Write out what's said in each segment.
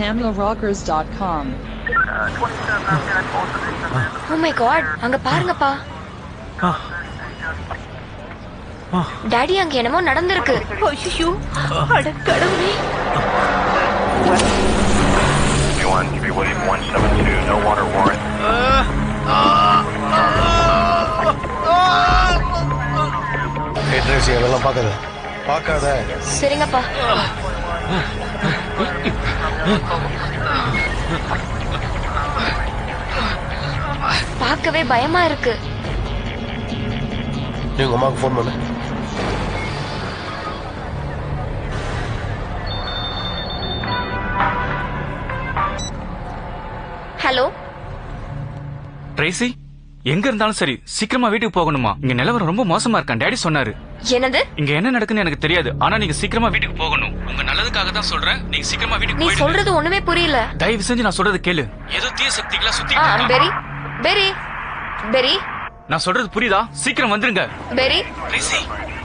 TamilRockers.com. O my God அங்க பாருங்கப்பா daddy அங்க என்னமோ நடந்திருக்கு ஐயோ அட கடவுளே One, three William one seven two, no water warrant. ஏய் ட்ரேசி அதெல்லாம் பார்க்காத பார்க்காத சரிங்கப்பா பார்க்கவே பயமா இருக்கு நீ உங்க அம்மாவுக்கு ஃபோன் பண்ணு ஹலோ ட்ரேசி எங்க இருந்தாலும் சரி சீக்கிரமா வீட்டுக்கு போகணுமா இங்க நிலவரம் ரொம்ப மோசமா இருக்கான் டாடி சொன்னாரு என்னது இங்க என்ன நடக்குன்னு எனக்கு தெரியாது ஆனா நீங்க சீக்கிரமா வீட்டுக்கு போகணும் உங்க நல்லதுக்காக தான் சொல்றேன் நீங்க சீக்கிரமா வீட்டுக்கு நீ போயிடுங்க சொல்றது ஒண்ணுமே புரியல தயவு செஞ்சு நான் சொல்றது கேளு ஏதோ தீய சக்திகளா சுத்தி ஆ பெரி பெரி பெரி நான் சொல்றது புரியுதா சீக்கிரம் வந்துருங்க பெரி ட்ரேசி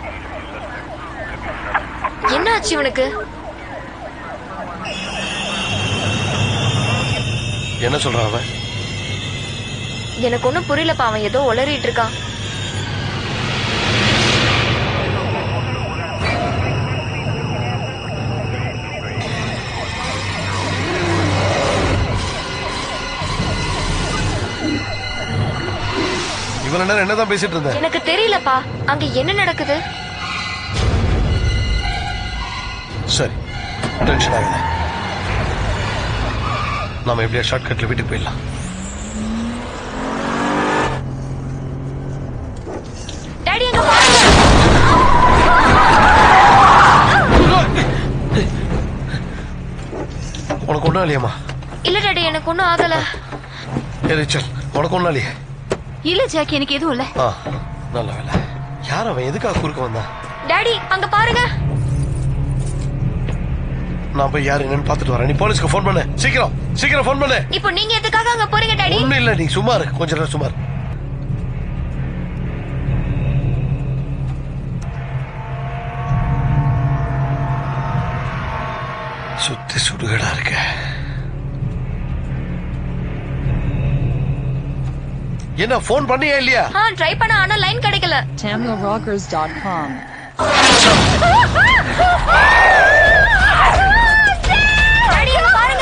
என்ன ஆச்சு இவனுக்கு என்ன சொல்றான் அவன் எனக்கு ஒண்ணும் புரியலப்பா அவன் ஏதோ உளறிட்டு இருக்கான் இவ்வளவு நேரம் என்னதான் பேசிட்டு இருந்த எனக்கு தெரியலப்பா அங்க என்ன நடக்குது சரி டென்ஷன் ஆகுது நாம எப்படியா ஷார்ட்கட்ல வீட்டுக்கு போயிடலாம் டாடி அங்க பாருங்க உனக்கு ஒன்றும் இல்லையம்மா இல்ல டாடி எனக்கு ஒண்ணும் ஆகல ஏ ரிச்சல் உனக்கு ஒன்றும் இல்லையே இல்ல ஜாக்கி எனக்கு எதுவும் இல்ல ஆ நல்ல வேலை யார் அவன் எதுக்காக குறுக்க வந்தான் டாடி அங்க பாருங்க நான் போய் யார் என்னன்னு பார்த்துட்டு வரேன் நீ போலீஸ்க்கு ஃபோன் பண்ணு சீக்கிரம் சீக்கிரம் ஃபோன் பண்ணு இப்போ நீங்க எதுக்காக அங்க போறீங்க டாடி ஒன்றும் இல்லை நீ சும்மா இரு கொஞ்ச நேரம் சும்மா இரு. சுத்தி சுடுகடா இருக்க என்ன ஃபோன் பண்ணியா இல்லையா ஆ ட்ரை பண்ண ஆனா லைன் கிடைக்கல TamilRockers.com. டாடி அங்க பாருங்க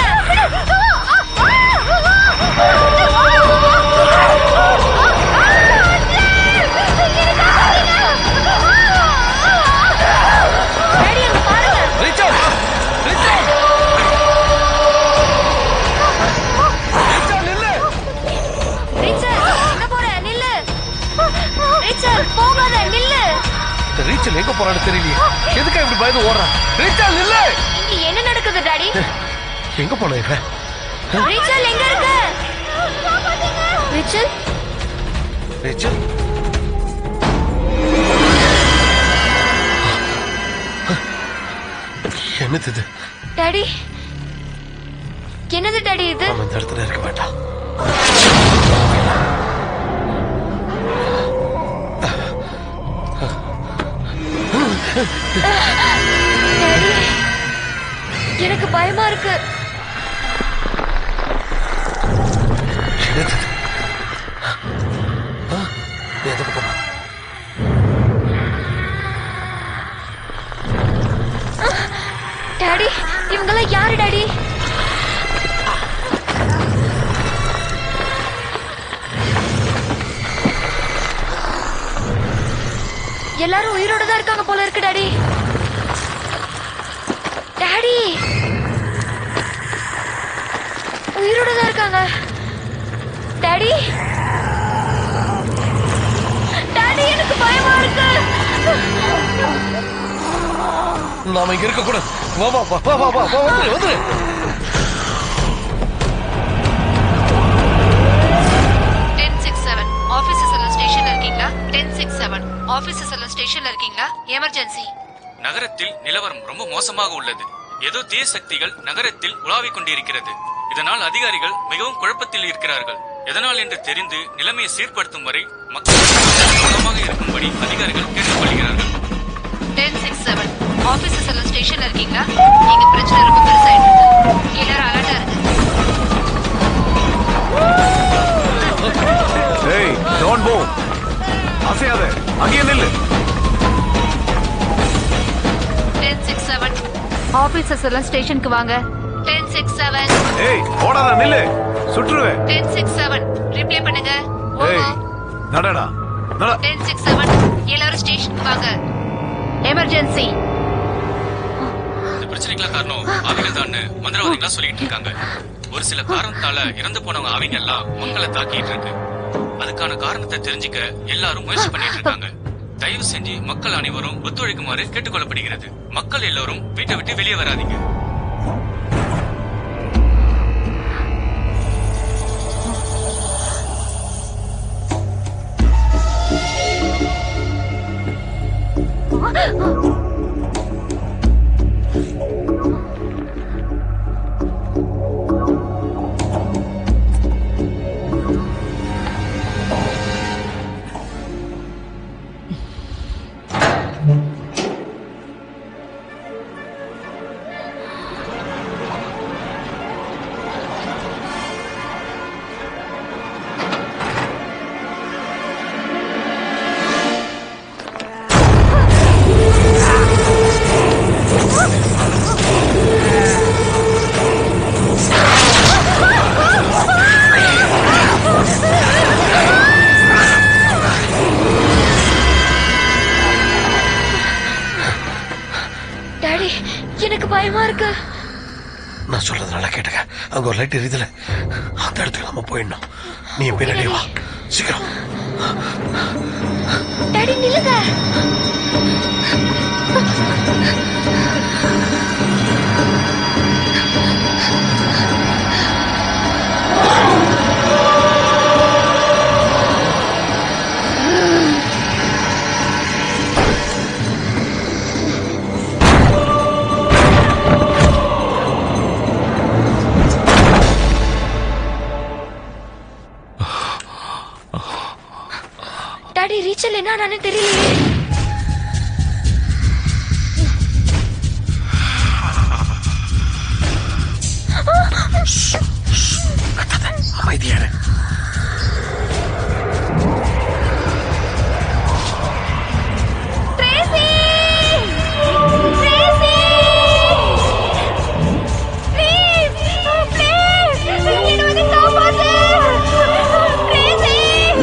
டாடி அங்க பாருங்க ரிச்சர்ட் ரிச்சர்ட் ரிச்சர்ட் நில்லு ரிச்சல் எங்க போற நில்லு ரிச்சல் போகாத நில்லு இந்த ரீச்சல் எங்க போறான்னு தெரியலையே எதுக்கா இப்படி பயந்து ஓடுறான் ரிச்சல் நில்லு இங்க என்ன நடக்குது டாடி எங்க போன இவன் ரிச்சல் எங்க இருக்கு ரிச்சல் ரிச்சல் என்னது இது டாடி என்னது டாடி இது அவன் இந்த இடத்துல இருக்க மாட்டான் டாடி எனக்கு பயமா இருக்கு என்னது இது? ஆ, நீ எந்த பக்கம் போ. டாடி இவங்கெல்லாம் யாரு டாடி எல்லாரும் உயிரோட தான் இருக்காங்க போல இருக்கு டாடி டாடி உயிரோட தான் இருக்காங்க டாடி டாடி எனக்கு பயமா இருக்கு நாம இங்க இருக்க கூடாது வா வா வா வா வா வா வா வந்துரு வந்துரு டென் சிக்ஸ் செவன் ஆஃபீஸர்ஸ் எல்லாம் ஸ்டேஷன்ல இருக்கீங்களா டென் சிக்ஸ் செவன் ஆஃபீஸர்ஸ் எல்லாம் ஸ்டேஷன்ல இருக்கீங்களா எமர்ஜென்சி நகரத்தில் நிலவரம் ரொம்ப மோசமாக உள்ளது ஏதோ தீய சக்திகள் நகரத்தில் உலாவிக் கொண்டிருக்கிறது இதனால் அதிகாரிகள் மிகவும் குழப்பத்தில் இருக்கிறார்கள் எதனால் என்று தெரிந்து நிலைமையை சீர்படுத்தும் வரை மக்கள் கவனமாக இருக்கும்படி அதிகாரிகள் கேட்டுக்கொள்கிறார்கள் டென் சிக்ஸ் செவன் ஆஃபீஸர்ஸ் எல்லாம் ஸ்டேஷன்ல இருக்கீங்களா இங்க பிரச்சனை ரொம்ப பெருசாயிட்டு இருக்கு எல்லாரும் அலர்ட்டா ஆபீசர்ஸ் எல்லாம் ஸ்டேஷனுக்கு வாங்க டென் சிக்ஸ் செவன் ஏய் ஓடாத நில்லு சுற்றுவேன் டென் சிக்ஸ் செவன் ரிப்ளை பண்ணுங்க ஏய் நடடா நட டென் சிக்ஸ் செவன் எல்லாரும் ஸ்டேஷனுக்கு வாங்க எமர்ஜென்சி இந்த பிரச்சனைக்கெல்லாம் காரணம் ஆவிகள் தான் மந்திரவாதிகளா சொல்லிட்டு இருக்காங்க ஒரு சில காரணத்தால இறந்து போனவங்க ஆவிங்க எல்லாம் மக்களை தாக்கிட்டு இருக்கு அதுக்கான காரணத்தை தெரிஞ்சுக்க எல்லாரும் முயற்சி பண்ணிட்டு இருக்காங்க தயவு செஞ்சு மக்கள் அனைவரும் ஒத்துழைக்குமாறு கேட்டுக்கொள்ளப்படுகிறது மக்கள் எல்லோரும் வீட்டை விட்டு வெளியே வராதீங்க டாடி எனக்கு பயமா இருக்கு நான் சொல்றது நல்லா கேட்டுக்க அங்க ஒரு லைட் எரியுதுல அந்த இடத்துக்கு நம்ம போயிடணும் நீ என் பின்னாடி வா சீக்கிரம் டாடி நில்லுங்க டாடி ரீச்சல் என்ன ஆனான்னு தெரியலையே அமைதியாரு ட்ரேசி ட்ரேசி ப்ளீஸ் ப்ளீஸ் என்ன வந்து காப்பாத்து ட்ரேசி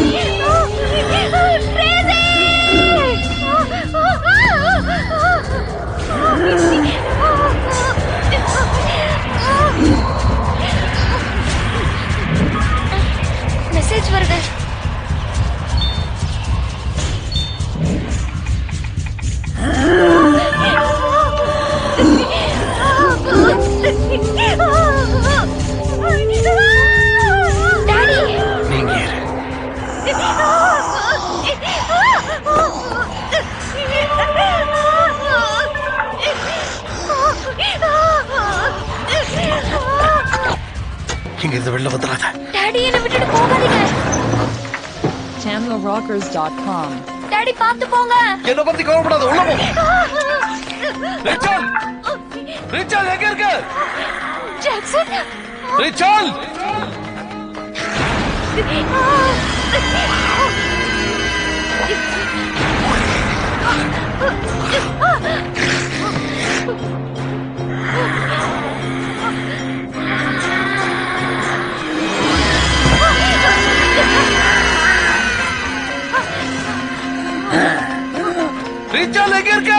மெசேஜ் வருது டாடி நீங்க ஏறு இங்க இருந்து வெளில வந்துடாத டாடி என்ன விட்டுட்டு போகாதீங்க TamilRockers.com. டாடி பார்த்து போங்க என்ன பத்தி கவலைப்படாத உள்ள போ ரிச்சல் ரிச்சல் எங்க இருக்க ஜாக்சன் ரிச்சல் ரிச்சல் எங்க இருக்க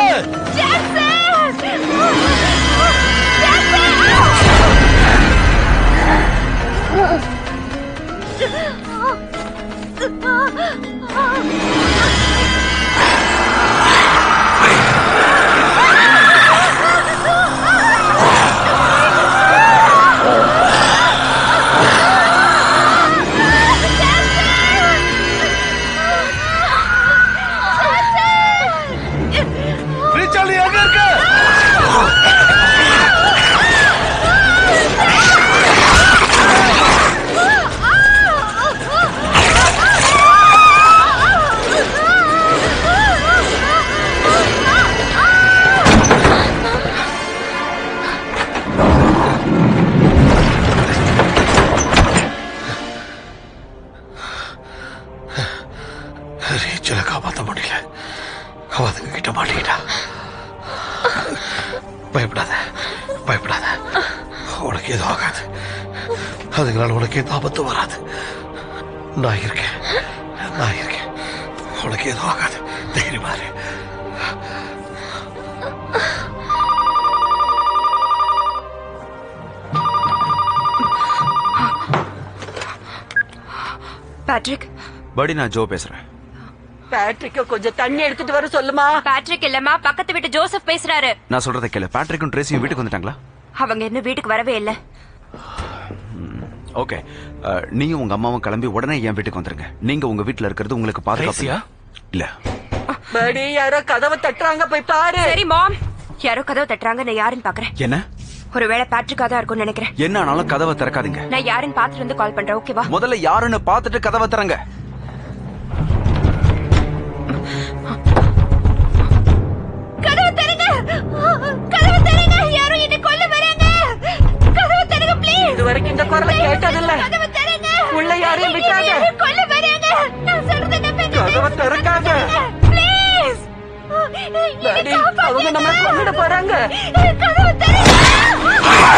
உனக்கு எதுவும் ஆகாது அதுங்களால உனக்கு எந்த ஆபத்தும் வராது நான் இருக்கேன் நான் இருக்கேன் உனக்கு எதுவும் ஆகாது தைரியமா இரு. பேட்ரிக் படி நான் ஜோ பேசுறேன் பேட்ரிக்க கொஞ்சம் தண்ணி எடுத்துட்டு வர சொல்லுமா பேட்ரிக் இல்லம்மா பக்கத்து வீட்டு ஜோசப் பேசுறாரு நான் சொல்றதை கேளு பேட்ரிக்கும் ட்ரேசியும் வீட்டுக்கு வந்துட்டாங்களா அவங்க இன்னும் வீட்டுக்கு வரவே இல்ல ஓகே அஹ், நீயும் உங்க அம்மாவும் கிளம்பி உடனே என் வீட்டுக்கு வந்துருங்க நீங்க உங்க வீட்டுல இருக்கிறது உங்களுக்கு பாதுகாப்பு ட்ரேசியா? இல்ல படி யாரோ கதவை தட்டுறாங்க போய் பாரு சரி மாம் யாரோ கதவு தட்டுறாங்க நான் யாருன்னு பாக்குறேன் என்ன ஒருவேளை பேட்ரிக்கா தான் இருக்கும்னு நினைக்கிறேன் என்ன ஆனாலும் கதவை திறக்காதீங்க நான் யாருன்னு பாத்துட்டு வந்து கால் பண்றேன் ஓகேவா முதல்ல யாருன்னு பார்த்துட்டு கதவை திறங்க கதவு தருங்க கதவு தருங்க யாரும் என்ன கொல்ல வராங்க கதவு தருங்க ப்ளீஸ் இது வரைக்கும் இந்த குரலை கேட்டதில்ல கதவு தருங்க உள்ள யாரையும் விட்டாங்க யாரும் கொல்ல வராங்க நான் சொல்றத நம்புங்க கதவை திறக்காத ப்ளீஸ் டாடி, அவங்க நம்மள கொண்டுட போறாங்க கதவு தருங்க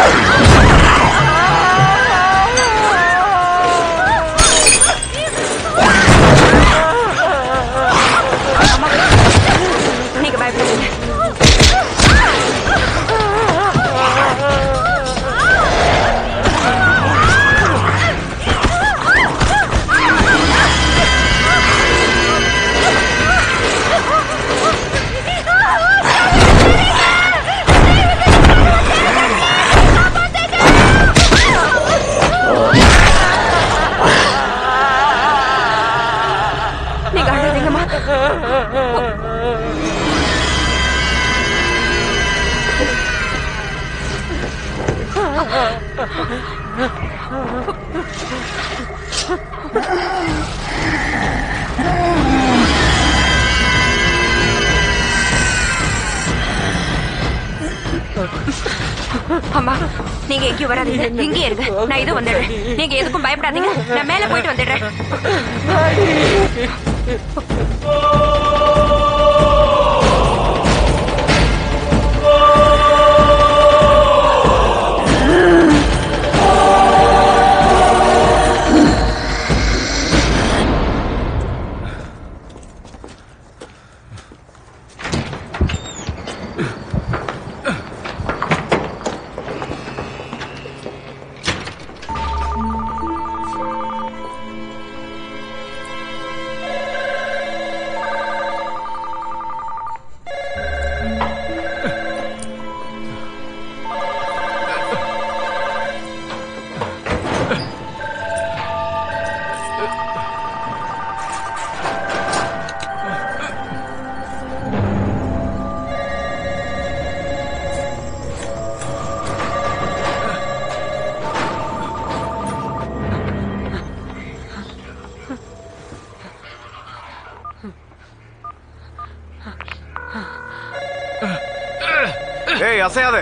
நீங்க பயப்படாதீங்க நீங்க அழாதீங்கம்மா அம்மா நீங்க எங்கேயும் வராதீங்க இங்கே இருங்க நான் இது வந்துடுறேன் நீங்க எதுக்கும் பயப்படாதீங்க நான் மேல போயிட்டு வந்துடுறேன் ஏய் அசையாத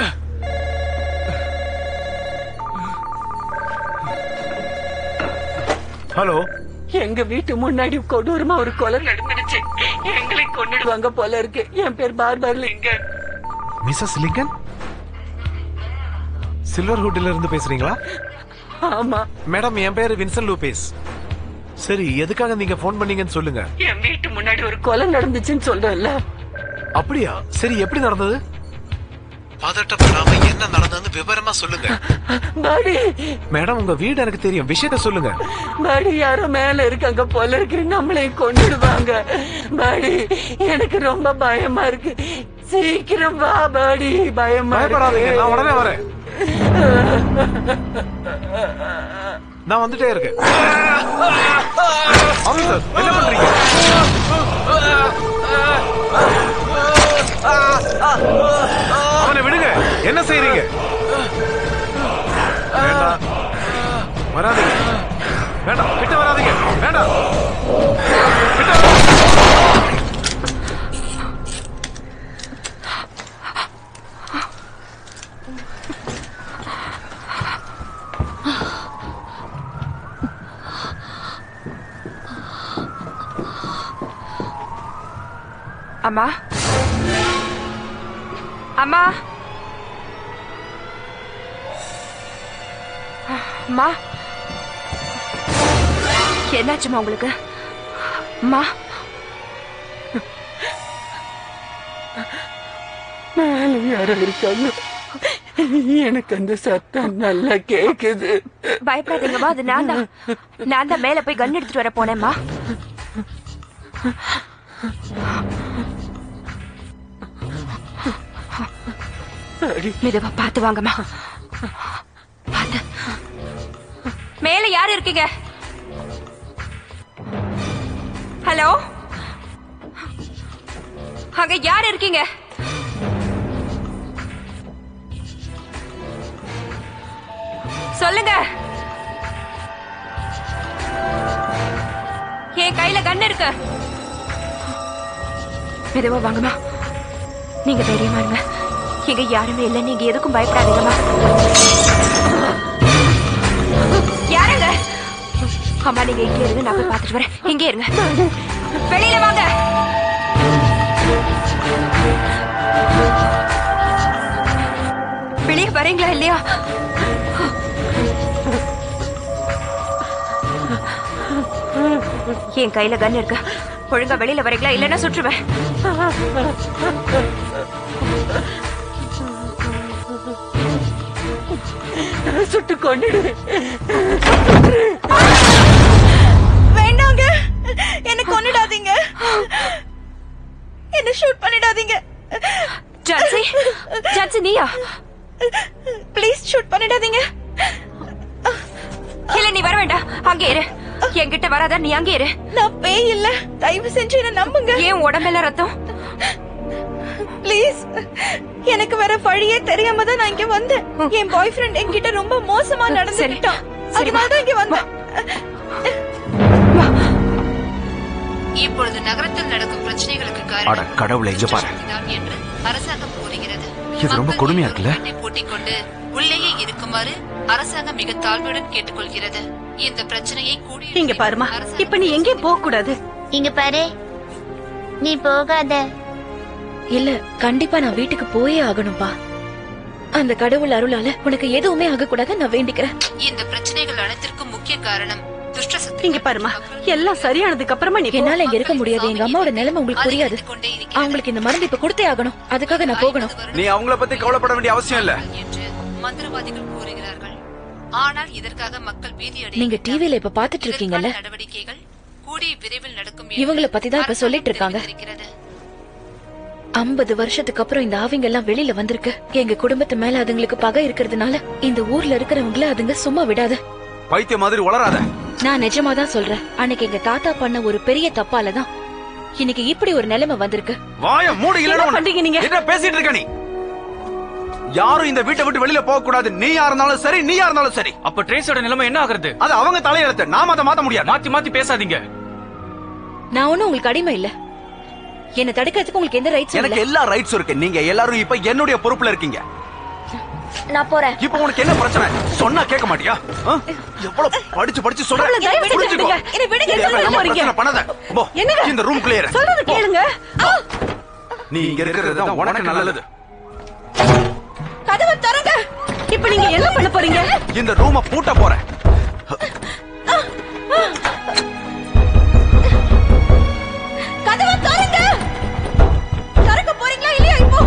ஹலோ எங்க வீட்டு முன்னாடி கொடூரமா ஒரு கொலை நடந்துடுச்சு எங்களை கொன்னுடுவாங்க போல இருக்கு என் பேர் Barber Lincoln Mrs Lincoln Silver ஹுட்ல இருந்து பேசுறீங்களா ஆமா மேடம் என் பேரு வின்சன் லூபேஸ் சரி எதுக்காக நீங்க ஃபோன் பண்ணீங்கன்னு சொல்லுங்க என் வீட்டு முன்னாடி ஒரு கொலை நடந்துச்சுன்னு சொல்றேன்ல அப்படியா சரி எப்படி நடந்தது பதட்டப்படாம என்ன நடந்ததுன்னு விவரமா சொல்லுங்க பாடி மேடம் உங்க வீடு எனக்கு தெரியும் விஷயத்த சொல்லுங்க பாடி யாரோ மேல இருக்காங்க போல இருக்கு நம்மளையும் கொண்டுடுவாங்க பாடி எனக்கு ரொம்ப பயமா இருக்கு சீக்கிரம் வா பாடி பயமா பயப்படாதீங்க இருக்கு. நான் உடனே வரேன் நான் வந்துட்டே இருக்கேன் ஆபீசர் என்ன பண்றீங்க அவனை விடுங்க என்ன செய்றீங்க வேண்டாம் வராதீங்க வேண்டாம் கிட்ட வராதீங்க வேண்டாம் கிட்ட வராதீங்க. அம்மா அம்மா அம்மா என்னாச்சுமா உங்களுக்கு அம்மா மேல யாரோ இருக்காங்க எனக்கு அந்த சத்தம் நல்லா கேக்குது பயப்படாதீங்கம்மா அது நான் தான் நான் தான் மேல போய் கன் எடுத்துட்டு வர போனேம்மா மெதுவா பார்த்து வாங்கம்மா பார்த்து மேல யார் இருக்கீங்க ஹலோ அங்க யார் இருக்கீங்க சொல்லுங்க என் கையில கண்ணு இருக்கு மெதுவா வாங்கம்மா நீங்க தைரியமா இருங்க இங்க யாருமே இல்ல நீங்க எதுக்கும் பயப்படாதீங்கம்மா யாருங்க அம்மா நீங்க இங்கே இருங்க நான் போய் பார்த்துட்டு வரேன் இங்கே இருங்க வெளியில வாங்க வெளியே வரீங்களா இல்லையா என் கையில கன் இருக்கு ஒழுங்கா வெளியில வரீங்களா இல்லைன்னா சுற்றுவேன் சுட்டு கொண்டுடு வேண்டாங்க என்ன கொன்னிடாதீங்க என்ன ஷூட் பண்ணிடாதீங்க ஜான்சி ஜான்சி நீயா ப்ளீஸ் ஷூட் பண்ணிடாதீங்க இல்ல நீ வர வேண்டாம் அங்கே இரு என்கிட்ட வராத நீ அங்கே இரு நான் பேய் இல்ல தயவு செஞ்சு என்ன நம்புங்க ஏன் உடம்பெல்லாம் ரத்தம் ப்ளீஸ் எனக்கு வேற வழியே தெரியாம தான் நான் இங்க வந்தேன் என் பாய் ஃப்ரெண்ட் என்கிட்ட ரொம்ப மோசமா நடந்துக்கிட்டான் அதனால தான் இங்க வந்தேன் இப்பொழுது நகரத்தில் நடக்கும் பிரச்சனைகளுக்கு அட காரணம் கடவுளை இங்க பாரு தான் என்று அரசாங்கம் கூறுகிறது இது ரொம்ப மக்கள் கொடுமையா இருக்குல்ல வீட்டை பூட்டிக் கொண்டு உள்ளேயே இருக்குமாறு அரசாங்கம் மிக தாழ்மையுடன் கேட்டுக்கொள்கிறது இந்த பிரச்சனையை கூடிய இங்க பாருமா இப்ப நீ எங்கேயும் போக கூடாது இங்க பாரு நீ போகாத இல்ல கண்டிப்பா நான் வீட்டுக்கு போயே ஆகணும்பா அந்த கடவுள் அருளால உனக்கு எதுவுமே ஆகக்கூடாது நான் வேண்டிக்கிறேன் இந்த பிரச்சனைகள் அனைத்திற்கும் முக்கிய காரணம் துஷ்ட சக்தி இங்க பாருமா எல்லாம் சரியானதுக்கு அப்புறமா நீ போ. என்னால இங்க இருக்க முடியாது எங்க அம்மாவோட நிலைமை உங்களுக்கு புரியாது அவங்களுக்கு இந்த மருந்து இப்ப கொடுத்தே ஆகணும் அதுக்காக நான் போகணும் நீ அவங்கள பத்தி கவலைப்பட வேண்டிய அவசியம் இல்ல என்று மந்திரவாதிகள் கூறுகிறார்கள் ஆனால் இதற்காக மக்கள் பீதி நீங்க டிவில இப்ப பாத்துட்டு இருக்கீங்கல்ல நடவடிக்கைகள் கூடிய விரைவில் நடக்கும் இவங்கள பத்தி தான் இப்ப சொல்லிட்டு இருக்காங்க ஐம்பது வருஷத்துக்கு அப்புறம் இந்த ஆவிங்க எல்லாம் வெளியில வந்திருக்கு எங்க குடும்பத்து மேல அதுங்களுக்கு பகை இருக்கிறதுனால இந்த ஊர்ல இருக்கிறவங்கள அதுங்க சும்மா விடாது பைத்திய மாதிரி வளராத நான் நிஜமா தான் சொல்றேன் அன்னைக்கு எங்க தாத்தா பண்ண ஒரு பெரிய தப்பால தான் இன்னைக்கு இப்படி ஒரு நிலைமை வந்திருக்கு வாய மூடு இல்லைன்னா என்ன உன்னை- பண்றீங்க நீங்க? என்ன பேசிட்டு இருக்க நீ யாரும் இந்த வீட்டை விட்டு வெளியில போக கூடாது நீயா இருந்தாலும் சரி நீயா இருந்தாலும் சரி அப்ப ட்ரேஸோட நிலைமை என்ன ஆகுறது அது அவங்க தலையெழுத்து நாம அதை மாத்த முடியாது மாத்தி மாத்தி பேசாதீங்க நான் ஒண்ணும் உங்களுக்கு அடிமை இல்ல என்ன தடுக்கிறதுக்கு உங்களுக்கு எந்த ரைட்ஸும் எனக்கு இல்ல எல்லா ரைட்ஸ் இருக்கு நீங்க எல்லாரும் இப்ப என்னுடைய பொறுப்புல இருக்கீங்க நான் போறேன் இப்ப உனக்கு என்ன பிரச்சனை சொன்னா கேட்க மாட்டியா ஆ? எவ்வளவு படிச்சு படிச்சு சொல்றேன் அவளை தயவு செஞ்சு புரிஞ்சுக்கோ. விடுங்க. என்னை விடுங்க, தேவை சொல்லுங்க, இல்லாம போறீங்க. பிரச்சனை பண்ணாத போ, என்னங்க? இந்த ரூம் கிளியர் சொல்றது கேளுங்க ஆ! நீ இங்க இருக்கிறது தான் உனக்கு நல்லது கதவை திறங்க இப்ப நீங்க என்ன பண்ண போறீங்க இந்த ரூம பூட்ட போறேன் கதவை திறங்க திறக்க போறீங்களா இல்லையா இப்போ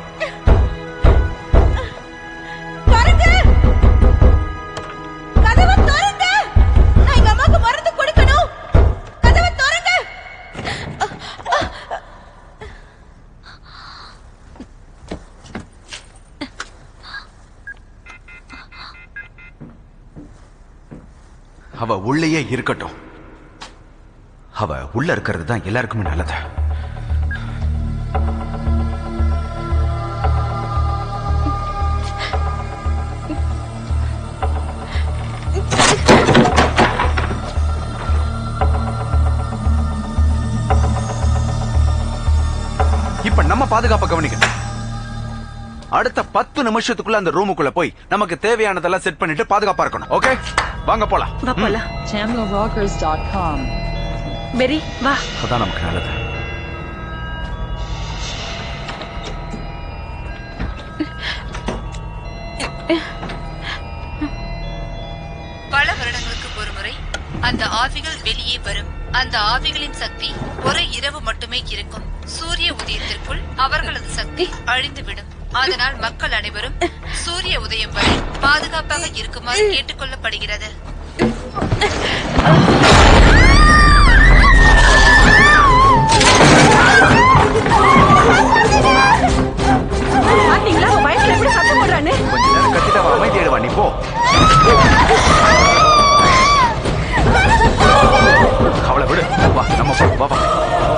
திறங்க கதவை திறங்க நான் எங்க அம்மாக்கு மருந்து கொடுக்கணும் கதவை திறங்க அவ உள்ளேயே இருக்கட்டும் அவ உள்ள இருக்கிறது தான் எல்லாருக்குமே நல்லது இப்ப நம்ம பாதுகாப்பை கவனிக்கணும் அடுத்த பத்து நிமிஷத்துக்குள்ள அந்த ரூமுக்குள்ள போய் நமக்கு தேவையானதெல்லாம் செட் பண்ணிட்டு பாதுகாப்பா இருக்கணும் ஓகே வாங்க போலாம் வா போலாம் TamilRockers.com. மேரி வா அதான் நமக்கு நல்லது அந்த ஆவிகள் வெளியே வரும் அந்த ஆவிகளின் சக்தி ஒரு இரவு மட்டுமே இருக்கும் சூரிய உதயத்திற்குள் அவர்களது சக்தி அழிந்துவிடும் அதனால் மக்கள் அனைவரும் சூரிய உதயம் வரை பாதுகாப்பாக இருக்குமாறு கேட்டுக்கொள்ளப்படுகிறது பாத்தீங்களா அவன் பயத்துல எப்படி சத்தம் போடுறான்னு கொஞ்ச நேரம் கத்திட்டு அவன் அமைதியாடுவா நீ போ அவளை விடு வா நம்ம போ வா வா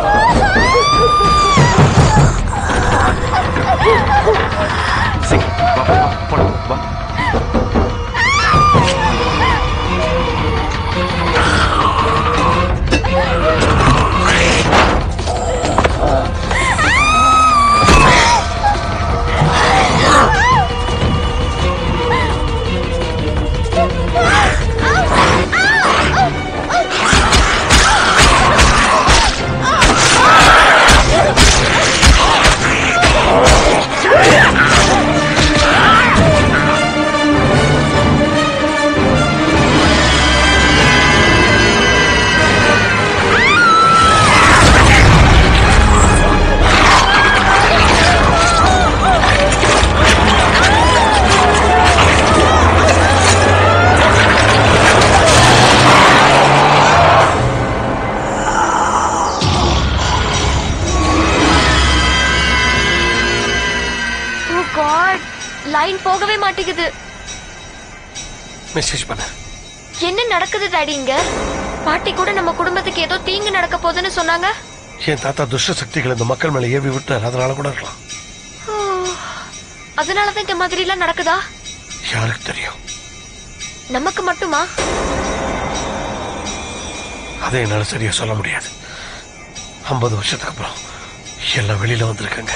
சீக்கிரம், வா வா வா போலாம் வா ஓ காட் லைன் போகவே மாட்டேங்குது மெசேஜ் பண்ண என்ன நடக்குது டாடி இங்க பாட்டி கூட நம்ம குடும்பத்துக்கு ஏதோ தீங்கு நடக்க போகுதுன்னு சொன்னாங்க என் தாத்தா துஷ்ட சக்திகள் இந்த மக்கள் மேல ஏவி விட்டார் அதனால கூட இருக்கலாம் ஓ, அதனாலதான் இந்த மாதிரி எல்லாம் நடக்குதா யாருக்கு தெரியும் நமக்கு மட்டுமா அதை என்னால சரியா சொல்ல முடியாது ஐம்பது வருஷத்துக்கு அப்புறம் எல்லாம் வெளியில வந்திருக்காங்க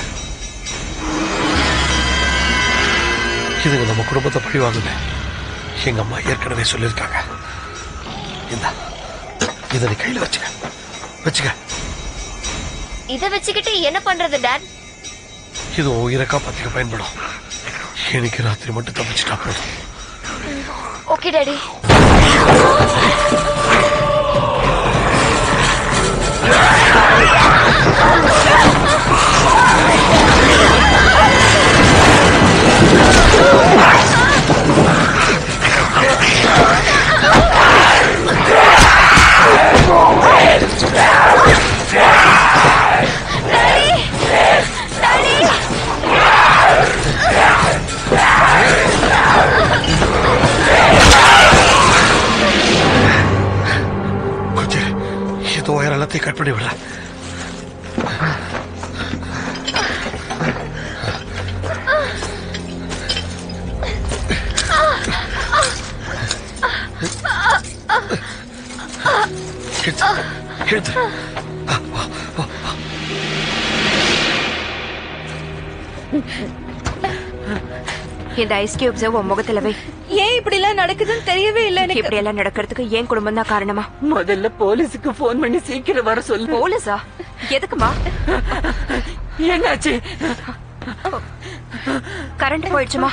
இதுங்க நம்ம குடும்பத்தை பழிவாங்குங்க எங்க அம்மா ஏற்கனவே சொல்லியிருக்காங்க இந்த இதை நீ கையில வச்சுக்க வச்சுக்க இத வச்சுக்கிட்டு என்ன பண்றது டாட் இது உன் உயிரை காப்பாத்திக்க பயன்படும் எனக்கு ராத்திரி மட்டும் தப்பிச்சுட்டா போதும் ஓகே டாடி கொஞ்சம் இது ஒயர் எல்லாத்தையும் கட் பண்ணி விடுறேன் எடுத்து எடுத்து இந்த ஐஸ் கியூப்ஸ் உன் முகத்துல வை ஏன் இப்படி எல்லாம் நடக்குதுன்னு தெரியவே இல்ல எனக்கு இப்படி எல்லாம் நடக்கிறதுக்கு ஏன் குடும்பம் தான் காரணமா முதல்ல போலீஸுக்கு போன் பண்ணி சீக்கிரம் வர சொல்லு போலீஸா எதுக்குமா என்னாச்சு கரண்ட் போயிடுச்சுமா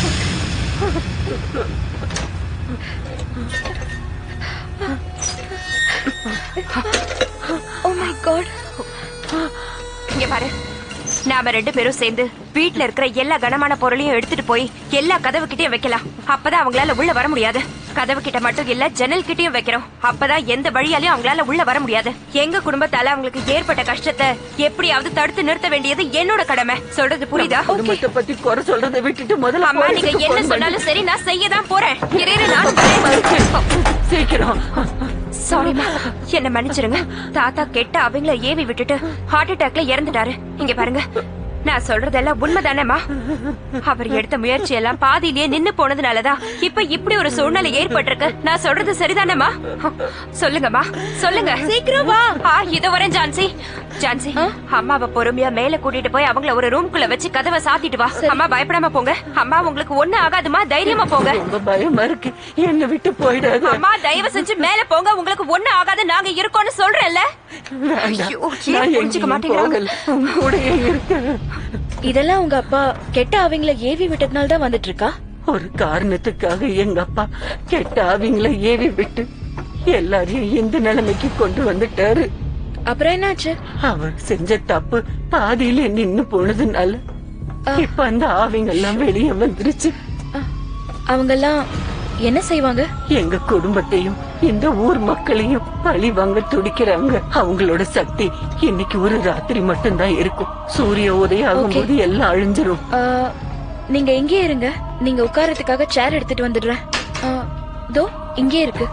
ஓ மை காட் இங்க பாரு நாம ரெண்டு பேரும் சேர்ந்து வீட்ல இருக்கிற எல்லா கனமான பொருளையும் எடுத்துட்டு போய் எல்லா கதவு கிட்டயும் வைக்கலாம் அப்பதான் அவங்களால உள்ள வர முடியாது கதவு கிட்ட மட்டும் இல்ல ஜன்னல் கிட்டயும் வைக்கிறோம் அப்பதான் எந்த வழியாலையும் அவங்களால உள்ள வர முடியாது எங்க குடும்பத்தால அவங்களுக்கு ஏற்பட்ட கஷ்டத்தை எப்படியாவது தடுத்து நிறுத்த வேண்டியது என்னோட கடமை சொல்றது புரியுதா குடும்பத்தை பத்தி குறை சொல்றதை விட்டுட்டு முதல்ல அம்மா நீங்க போலீஸுக்கு என்ன phone பண்ணு. சொன்னாலும் சரி நான் செய்ய தான் போறேன் இரு, இரு, நான் வரேன். சீக்கிரம் சாரிமா என்ன மன்னிச்சிருங்க தாத்தா கெட்ட அவங்கள ஏவி விட்டுட்டு ஹார்ட் அட்டாக்ல இறந்துட்டாரு இங்க பாருங்க நான் சொல்றதெல்லாம் உண்மைதானேமா அவர் எடுத்த முயற்சி எல்லாம் பாதியிலேயே நின்னு போனதுனாலதான் இப்ப இப்படி ஒரு சூழ்நிலை ஏற்பட்டிருக்கு நான் சொல்றது சரிதானேமா சொல்லுங்கம்மா சொல்லுங்க சீக்கிரம் வா ஆ இதோ வரேன் ஜான்சி ஜான்சி அம்மாவை பொறுமையா மேல கூட்டிட்டு போய் அவங்கள ஒரு ரூம்குள்ள வச்சு கதவை சாத்திட்டு வா அம்மா பயப்படாம போங்க அம்மா உங்களுக்கு ஒண்ணு ஆகாதுமா தைரியமா போங்க ரொம்ப பயமா இருக்கு என்ன விட்டு போயிடாத அம்மா தயவு செஞ்சு மேல போங்க உங்களுக்கு ஒண்ணு ஆகாது நாங்க இருக்கோம்னு சொல்றேன்ல வேண்டாம். ஐயோ, ஏன் நான் புரிஞ்சுக்க எங்கேயும் மாட்டேங்கிறாங்க? போகல. உன் கூடயே இருக்கேன் இதெல்லாம் உங்க அப்பா கெட்ட அவங்கள ஏவி விட்டதுனால தான் வந்துட்டு இருக்கா ஒரு காரணத்துக்காக எங்க அப்பா கெட்ட ஆவிங்களை ஏவி விட்டு எல்லாரையும் இந்த நிலைமைக்கு கொண்டு வந்துட்டாரு அப்புறம் என்னாச்சு அவர் செஞ்ச தப்பு பாதியில நின்னு போனதுனால இப்ப அந்த ஆவிங்க எல்லாம் வெளியே வந்துருச்சு அவங்கெல்லாம் என்ன செய்வாங்க எங்க குடும்பத்தையும் இந்த ஊர் மக்களையும் பழி வாங்க துடிக்கிறாங்க அவங்களோட சக்தி இன்னைக்கு ஒரு ராத்திரி மட்டும்தான் இருக்கும் சூரிய உதயம் ஆகும்போது எல்லாம் அழிஞ்சிரும் ஆ, நீங்க இங்கே இருங்க நீங்க உட்காரத்துக்காக சேர் எடுத்துட்டு வந்துடுறேன் ஆ, தோ இங்கே இருக்கு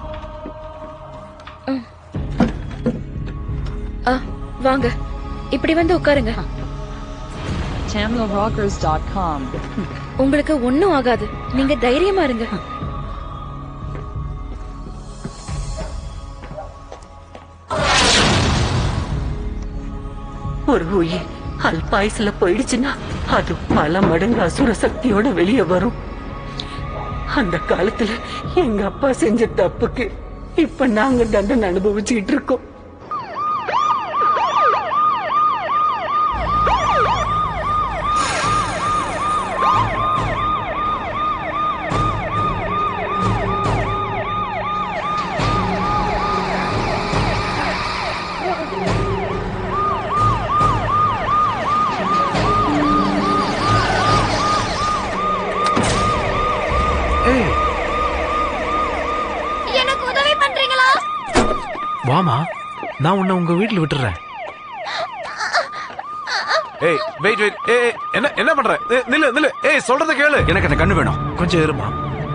ம். ஆ, வாங்க இப்படி வந்து உட்காருங்க TamilRockers.com. உங்களுக்கு ஒண்ணும் ஆகாது நீங்க தைரியமா இருங்க ஒரு உயிர் அல்பாயுசுல போயிடுச்சுன்னா அது பல மடங்கு அசுர சக்தியோட வெளியே வரும் அந்த காலத்துல எங்க அப்பா செஞ்ச தப்புக்கு இப்ப நாங்க தண்டனை அனுபவிச்சுக்கிட்டு இருக்கோம் ஏய் எனக்கு உதவி பண்றீங்களா வாமா நான் உன்னை உங்க வீட்டுல விட்டுறேன் ஏய் வெயிட் வெயிட் ஏய் என்ன என்ன பண்ற ஏய், நில்லு நில்லு ஏய் சொல்றத கேளு எனக்கு அந்த கண்ணு வேணும் கொஞ்சம் இருமா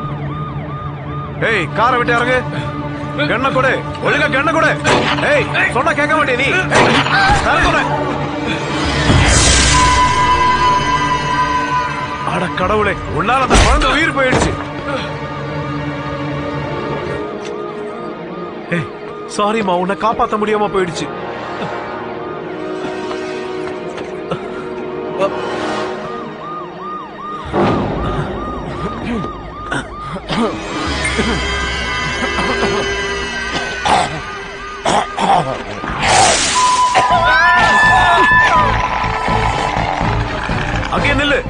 ஏய் காரை விட்டு இறங்கு கண்ண கொடு ஒழுங்கா கண்ண கொடு ஏய் சொன்னா கேட்க மாட்டே நீ ஏய், தர கொடு. அட கடவுளே உன்னால அந்த குழந்தை உயிர் போயிடுச்சு ஏய் சாரிம்மா உன்னை காப்பாத்த முடியாம போயிடுச்சு அங்கே நில்லு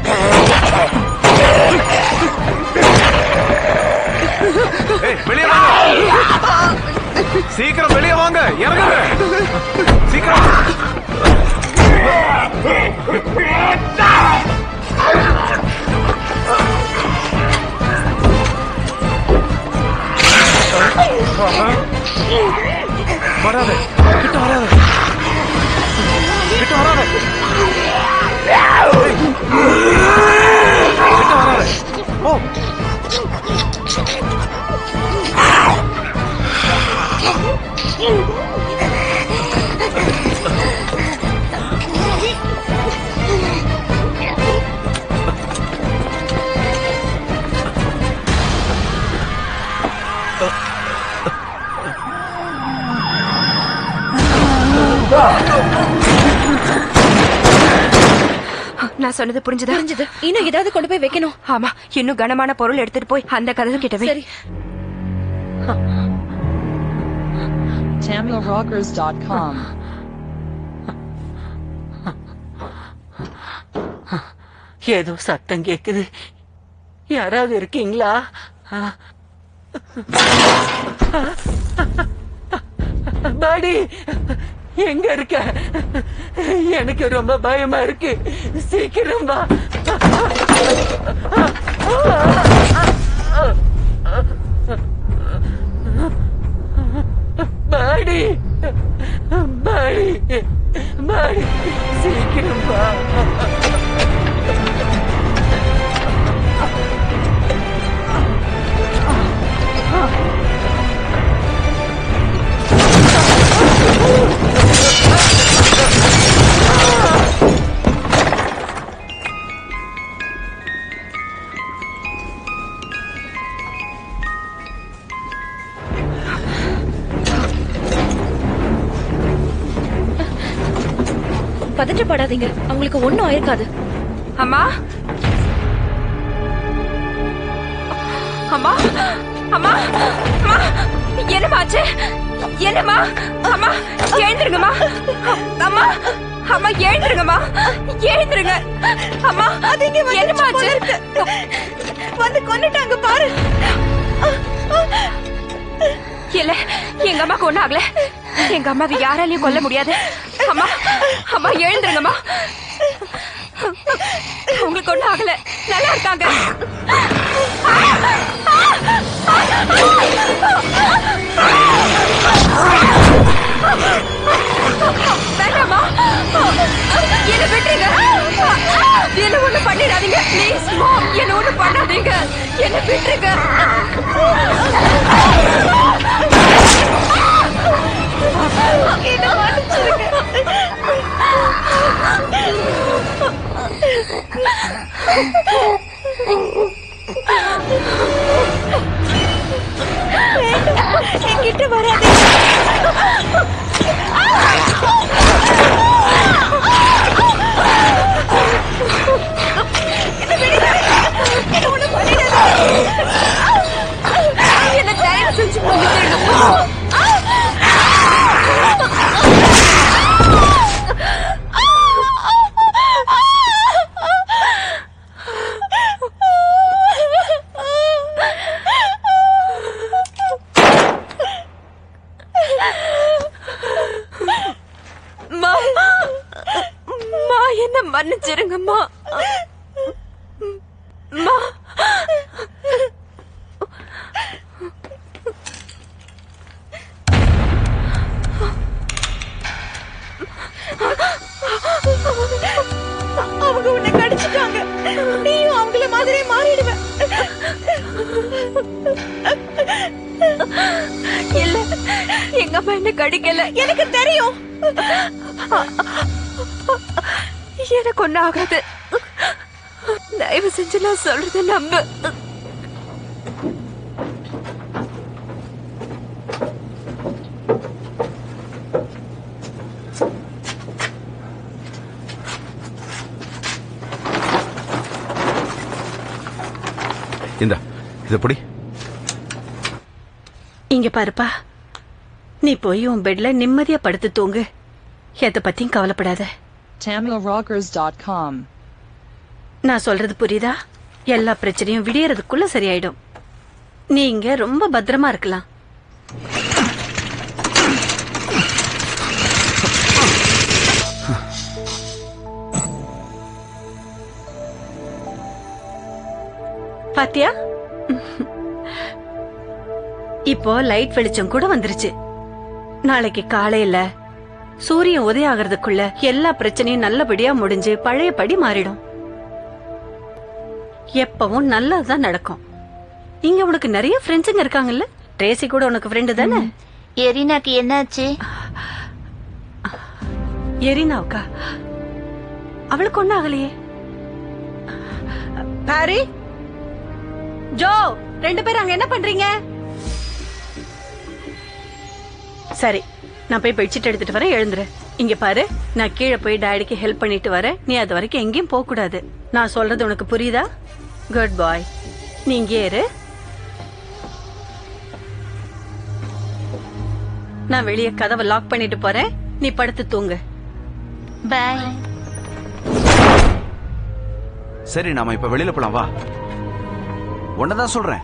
ஏய் வெளியே வாங்க சீக்கிரம் வெளியே வாங்க இறங்குங்க சீக்கிரம் வராத கிட்ட வராத கிட்ட வராத ஏய். கிட்ட வராத ஓ நான் சொன்னது புரிஞ்சுதா புரிஞ்சுது இன்னும் ஏதாவது கொண்டு போய் வைக்கணும் ஆமா இன்னும் கனமான பொருள் எடுத்துட்டு போய் அந்த கதவு கிட்ட வை. சரி TamilRockers.com. ஏதோ சத்தம் கேக்குது யாராவது இருக்கீங்களா பாடி எங்க இருக்க எனக்கு ரொம்ப பயமா இருக்கு சீக்கிரம் வா பாடி பாடி பாடி சீக்கிரம் வா பதற்றப்படாதீங்க அவங்களுக்கு ஒண்ணும் ஆயிருக்காது அம்மா அம்மா அம்மா அம்மா என்னமாச்சு என்னம்மா அம்மா எழுந்துருங்கம்மா அம்மா அம்மா எழுந்துருங்கம்மா எழுந்துருங்க அம்மா அது இங்க வந்துச்சு என்னமாச்சு போல இருக்கு. வந்து கொன்னுட்டாங்க பாரு இல்ல எங்க அம்மாக்கு ஒண்ணும் ஆகல எங்க அம்மாவை யாராலையும் கொல்ல முடியாது அம்மா அம்மா எழுந்துருங்கம்மா உங்களுக்கு ஒண்ணும் ஆகல நல்லா இருக்காங்க வேண்டாம்மா என்ன விட்டுருங்க என்ன ஒண்ணு பண்ணிடாதீங்க ப்ளீஸ் என்ன ஒண்ணு பண்ணாதீங்க என்ன விட்டுருங்க என்ன மன்னிச்சிருங்க வேண்டாம், என்கிட்ட வராதீங்க என்ன தயவு செஞ்சு மன்னிச்சிடுங்கப்பா. மா மா என்ன மன்னிச்சிருங்கம்மா மா அவங்க உன்னை கடிச்சிட்டாங்க நீயும் அவங்கள மாதிரி மாறிடுவ இல்ல எங்க அம்மா என்ன கடிக்கல எனக்கு தெரியும் எனக்கு ஒண்ணு ஆகாது தயவு செஞ்சு நான் சொல்றத நம்பு இந்த இது எப்படி இங்க பாருப்பா நீ போய் உன் பெட்ல நிம்மதியா படுத்து தூங்கு எதை பத்தியும் கவலைப்படாத TamilRockers.com. நான் சொல்றது புரியுதா எல்லா பிரச்சனையும் விடியறதுக்குள்ள சரியாயிடும் நீங்க ரொம்ப பத்திரமா இருக்கலாம் பாத்தியா இப்போ லைட் வெளிச்சம் கூட வந்துருச்சு நாளைக்கு காலையில சூரியன் உதயம் ஆகிறதுக்குள்ள எல்லா பிரச்சனையும் நல்லபடியா முடிஞ்சு பழையபடி மாறிடும் எப்பவும் நல்லதுதான் நடக்கும் இங்க உனக்கு நிறைய ஃப்ரெண்ட்ஸுங்க இருக்காங்கல்ல ட்ரேசி கூட உனக்கு ஃப்ரெண்டு தானே எரினாக்கு என்னாச்சு எரினாவுக்கா அவளுக்கு ஒன்னும் ஆகலையே பாரி ஜோ ரெண்டு பேரும் அங்க என்ன பண்றீங்க சரி நான் போய் பெட்ஷீட் எடுத்துட்டு வரேன் எழுந்துரு இங்க பாரு நான் கீழே போய் டாடிக்கு ஹெல்ப் பண்ணிட்டு வரேன் நீ அது வரைக்கும் எங்கேயும் போக கூடாது நான் சொல்றது உனக்கு புரியுதா குட் பாய் நீ இங்கே இரு நான் வெளியே கதவை லாக் பண்ணிட்டு போறேன் நீ படுத்து தூங்கு பாய் சரி நாம இப்ப வெளியில போலாம் வா உன்னதான் சொல்றேன்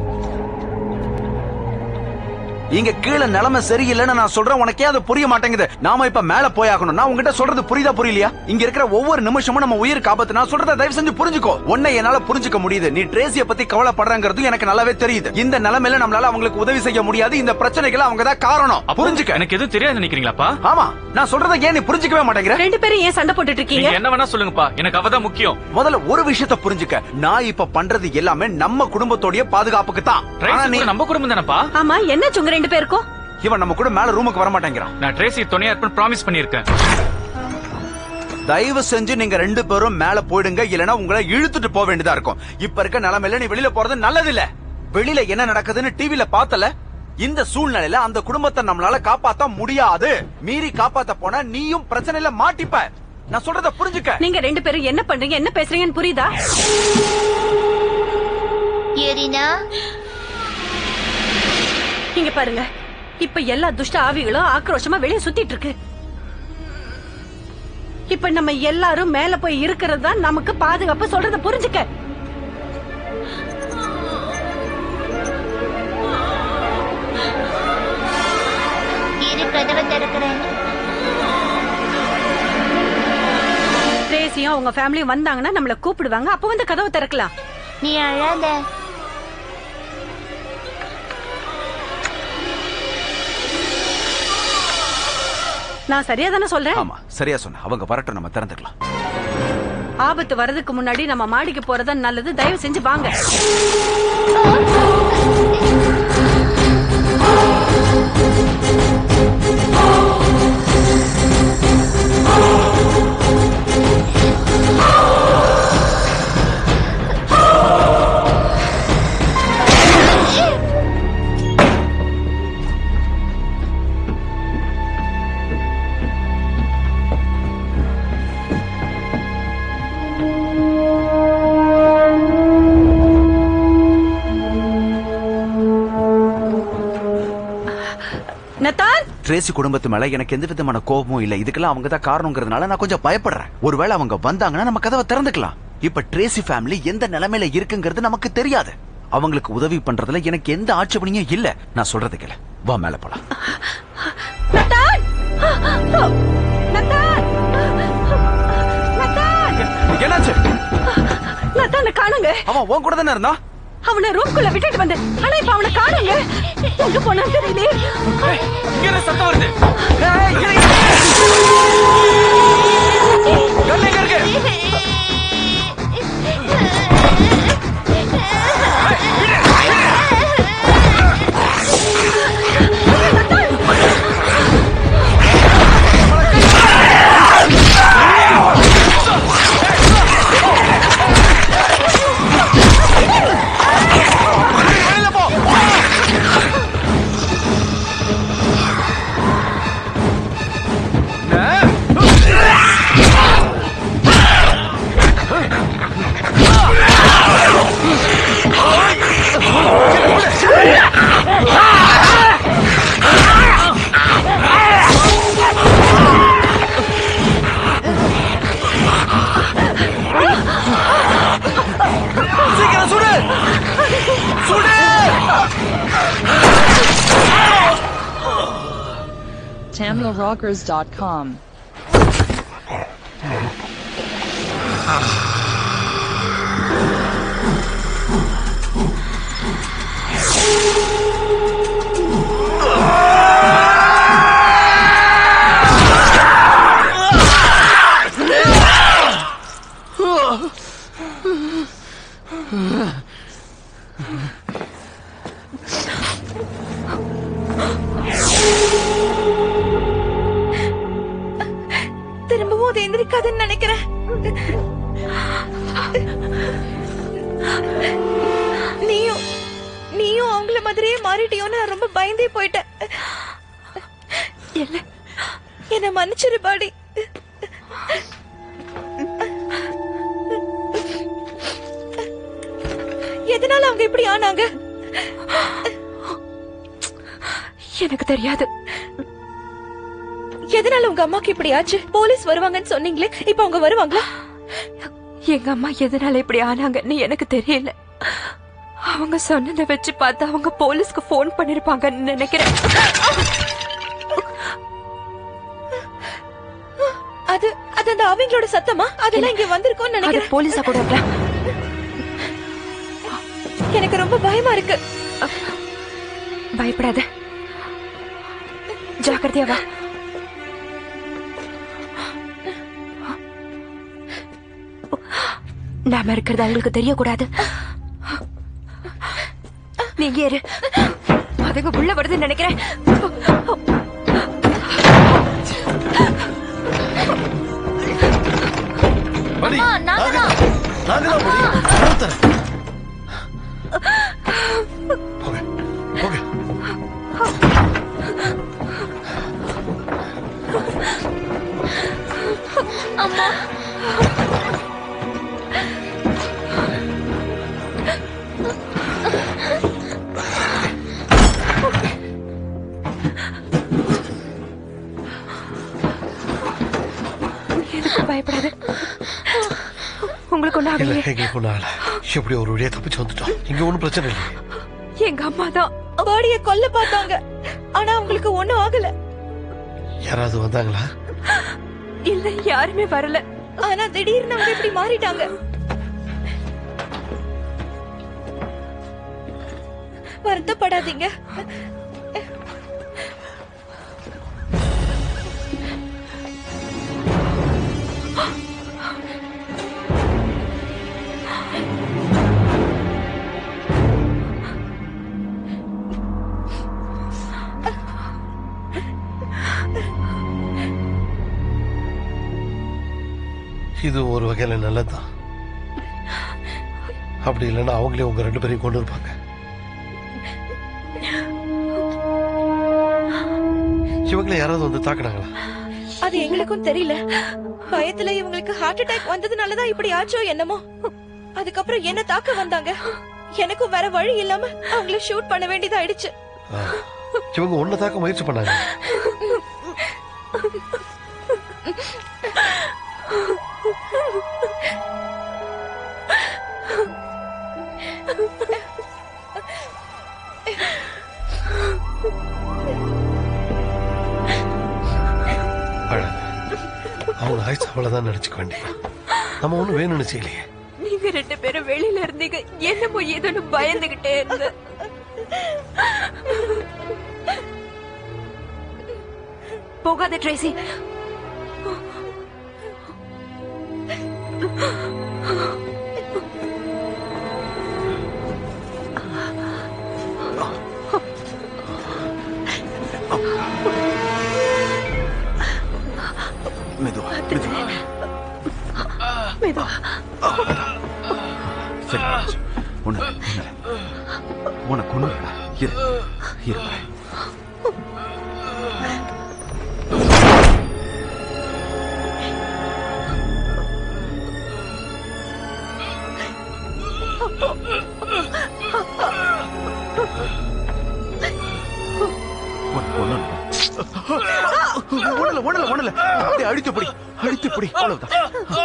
இங்க கீழே நிலைமை சரியில்லைன்னு நான் சொல்றேன் உனக்கே அது புரிய மாட்டேங்குது நாம இப்ப மேல போயாகணும் நான் உங்ககிட்ட சொல்றது புரியுதா புரியலையா இங்க இருக்கிற ஒவ்வொரு நிமிஷமும் நம்ம உயிர் காப்பாத்து நான் சொல்றத தயவு செஞ்சு புரிஞ்சுக்கோ உன்னை என்னால புரிஞ்சுக்க முடியுது நீ ட்ரேசிய பத்தி கவலைப்படுறங்கிறது எனக்கு நல்லாவே தெரியுது இந்த நிலைமையில நம்மளால அவங்களுக்கு உதவி செய்ய முடியாது இந்த பிரச்சனைகள் அவங்க தான் காரணம் புரிஞ்சுக்க எனக்கு எதுவும் தெரியாது நினைக்கிறீங்களாப்பா ஆமா நான் சொல்றத ஏன் நீ புரிஞ்சுக்கவே மாட்டேங்கிற ரெண்டு பேரும் ஏன் சண்டை போட்டுட்டு இருக்கீங்க நீங்க என்ன வேணா சொல்லுங்கப்பா எனக்கு அவதான் முக்கியம் முதல்ல ஒரு விஷயத்த புரிஞ்சுக்க நான் இப்ப பண்றது எல்லாமே நம்ம குடும்பத்தோடைய பாதுகாப்புக்கு தான் ஆனா நீ நம்ம குடும்பம் தானப்பா ஆமா என்ன உங்க ரெண்டு பேருக்கும் இவன் நம்ம கூட மேல ரூமுக்கு வர மாட்டேங்கிறான் நான் ட்ரேசி துணையா இருப்பேன் ப்ராமிஸ் பண்ணிருக்கேன் தயவு செஞ்சு நீங்க ரெண்டு பேரும் மேல போயிடுங்க இல்லனா உங்களை இழுத்துட்டு போக வேண்டியதா இருக்கும் இப்ப இருக்க நிலைமையில நீ வெளியில போறது நல்லது இல்ல வெளியில என்ன நடக்குதுன்னு டிவில பார்த்தல இந்த சூழ்நிலையில அந்த குடும்பத்தை நம்மளால காப்பாத்த முடியாது மீறி காப்பாத்த போனா நீயும் பிரச்சனையில மாட்டிப்ப நான் சொல்றத புரிஞ்சுக்க நீங்க ரெண்டு பேரும் என்ன பண்றீங்க என்ன பேசுறீங்கன்னு புரியுதா எரினா இங்க பாருங்க இப்ப எல்லா துஷ்ட ஆவிகளும் ஆக்ரோஷமா வெளியே சுத்திட்டு இருக்கு இப்ப நம்ம எல்லாரும் மேல போய் இருக்கிறது தான் நமக்கு பாதுகாப்பு சொல்றத புரிஞ்சுக்க நீயும் உங்க ஃபேமிலியும் வந்தாங்கன்னா நம்மள கூப்பிடுவாங்க அப்ப வந்து கதவை திறக்கலாம் நீ அழாத நான் சரியா தானே சொல்றேன் ஆமா சரியா சொன்ன அவங்க வரட்டும் நம்ம திறந்துக்கலாம் ஆபத்து வர்றதுக்கு முன்னாடி நம்ம மாடிக்கு போறதா நல்லது தயவு செஞ்சு வாங்க நத்தான் ட்ரேசி குடும்பத்து மேல எனக்கு எந்த விதமான கோபமும் இல்ல இதுக்கெல்லாம் அவங்க தான் காரணங்கிறதுனால நான் கொஞ்சம் பயப்படுறேன் ஒருவேளை அவங்க வந்தாங்கன்னா நம்ம கதவை திறந்துக்கலாம் இப்ப ட்ரேசி ஃபேமிலி எந்த நிலைமையில இருக்குங்கிறது நமக்கு தெரியாது அவங்களுக்கு உதவி பண்றதுல எனக்கு எந்த ஆட்சேபனையும் இல்ல நான் சொல்றது கேள வா மேல போலாம் நத்தான் நத்தான் நத்தான் என்னாச்சு நத்தான் காணுங்க அவன் உன் கூட தானே இருந்தா அவனை ரூம்குள்ள விட்டுட்டு வந்தேன் ஆனா இப்ப அவனை காணுங்க எங்க போனா தெரியலையே இங்க சத்தம் வருது சீக்கிரம் சுடு சுடு TamilRockers.com. திரும்பவும் அது எந்திரிக்காதுன்னு நினைக்கிறேன் நீயும் நீயும் அவங்கள மாதிரியே மாறிட்டியோன்னு நான் ரொம்ப பயந்தே போயிட்டேன் என்ன என்ன மன்னிச்சிரு பாடி எதனால அவங்க இப்படி ஆனாங்க எனக்கு தெரியாது எதனால உங்க அம்மாக்கு இப்படி ஆச்சு போலீஸ் வருவாங்கன்னு சொன்னீங்களே இப்ப அவங்க வருவாங்களா எங்க அம்மா எதனால இப்படி ஆனாங்கன்னு எனக்கு தெரியல அவங்க சொன்னதை வச்சு பார்த்து அவங்க போலீஸ்க்கு ஃபோன் பண்ணிருப்பாங்கன்னு நினைக்கிறேன் அது அது அந்த அவங்களோட சத்தமா அதெல்லாம் இங்க வந்திருக்கோம்னு அது நினைக்கிறேன் போலீஸா கூட இருக்கலாம். எனக்கு ரொம்ப பயமா இருக்கு பயப்படாத ஜாக்கிரதையா வா நாம இருக்கிறது அவங்களுக்கு தெரியக்கூடாது நீங்க ஏறு அதுங்க உள்ள வருதுன்னு நினைக்கிறேன் மணி அம்மா, நாங்க தான். நாங்க தான் மணி கதவு தர. போங்க போங்க அம்மா எதுக்கும் பயப்படாத உங்களுக்கு ஒண்ணு இல்ல ஆகலையே எங்களுக்கு ஒன்றும் ஆகல எப்படி ஒரு வழியா தப்பிச்சு வந்துட்டோம் இங்க ஒன்றும் பிரச்சனை இல்லை எங்க அம்மா தான் பாடிய கொல்ல பார்த்தாங்க ஆனா அவங்களுக்கு ஒண்ணும் ஆகல யாராவது வந்தாங்களா இல்ல யாருமே வரல ஆனா திடீர்னு அவங்க இப்படி மாறிட்டாங்க வருத்தப்படாதீங்க இது ஒரு வகையில நல்லதுதான் அப்படி இல்லைன்னா அவங்களே உங்க ரெண்டு பேரையும் கொண்டு இருப்பாங்க இவங்களை யாராவது வந்து தாக்குனாங்களா அது எங்களுக்கும் தெரியல பயத்துல இவங்களுக்கு ஹார்ட் அட்டாக் வந்ததுனாலதான் இப்படி ஆச்சோ என்னமோ அதுக்கப்புறம் என்ன தாக்க வந்தாங்க எனக்கும் வேற வழி இல்லாம அவங்கள ஷூட் பண்ண வேண்டியதாயிடுச்சு ஆ. இவங்க ஒன்ன தாக்க முயற்சி பண்ணாங்க அழாத. அவங்க ஆயுசு அவ்வளவுதான் நினைச்சுக்க வேண்டிய நம்ம ஒண்ணும் வேணும்னு செய்யலையே நீங்க ரெண்டு பேரும் வெளியில இருந்தீங்க என்னமோ ஏதோன்னு பயந்துகிட்டே இருந்த போகாத ட்ரேசி மெதுவா மெதுவா மெதுவா சரி ஒண்ணு உனக்கு ஒண்ணு இரு இரு வரேன். உனக்கு ஒண்ணு ஒண்ணுல ஒண்ணுல ஒண்ணுல அப்படியே அடித்து பிடி அடித்து பிடி அவ்வளவுதான்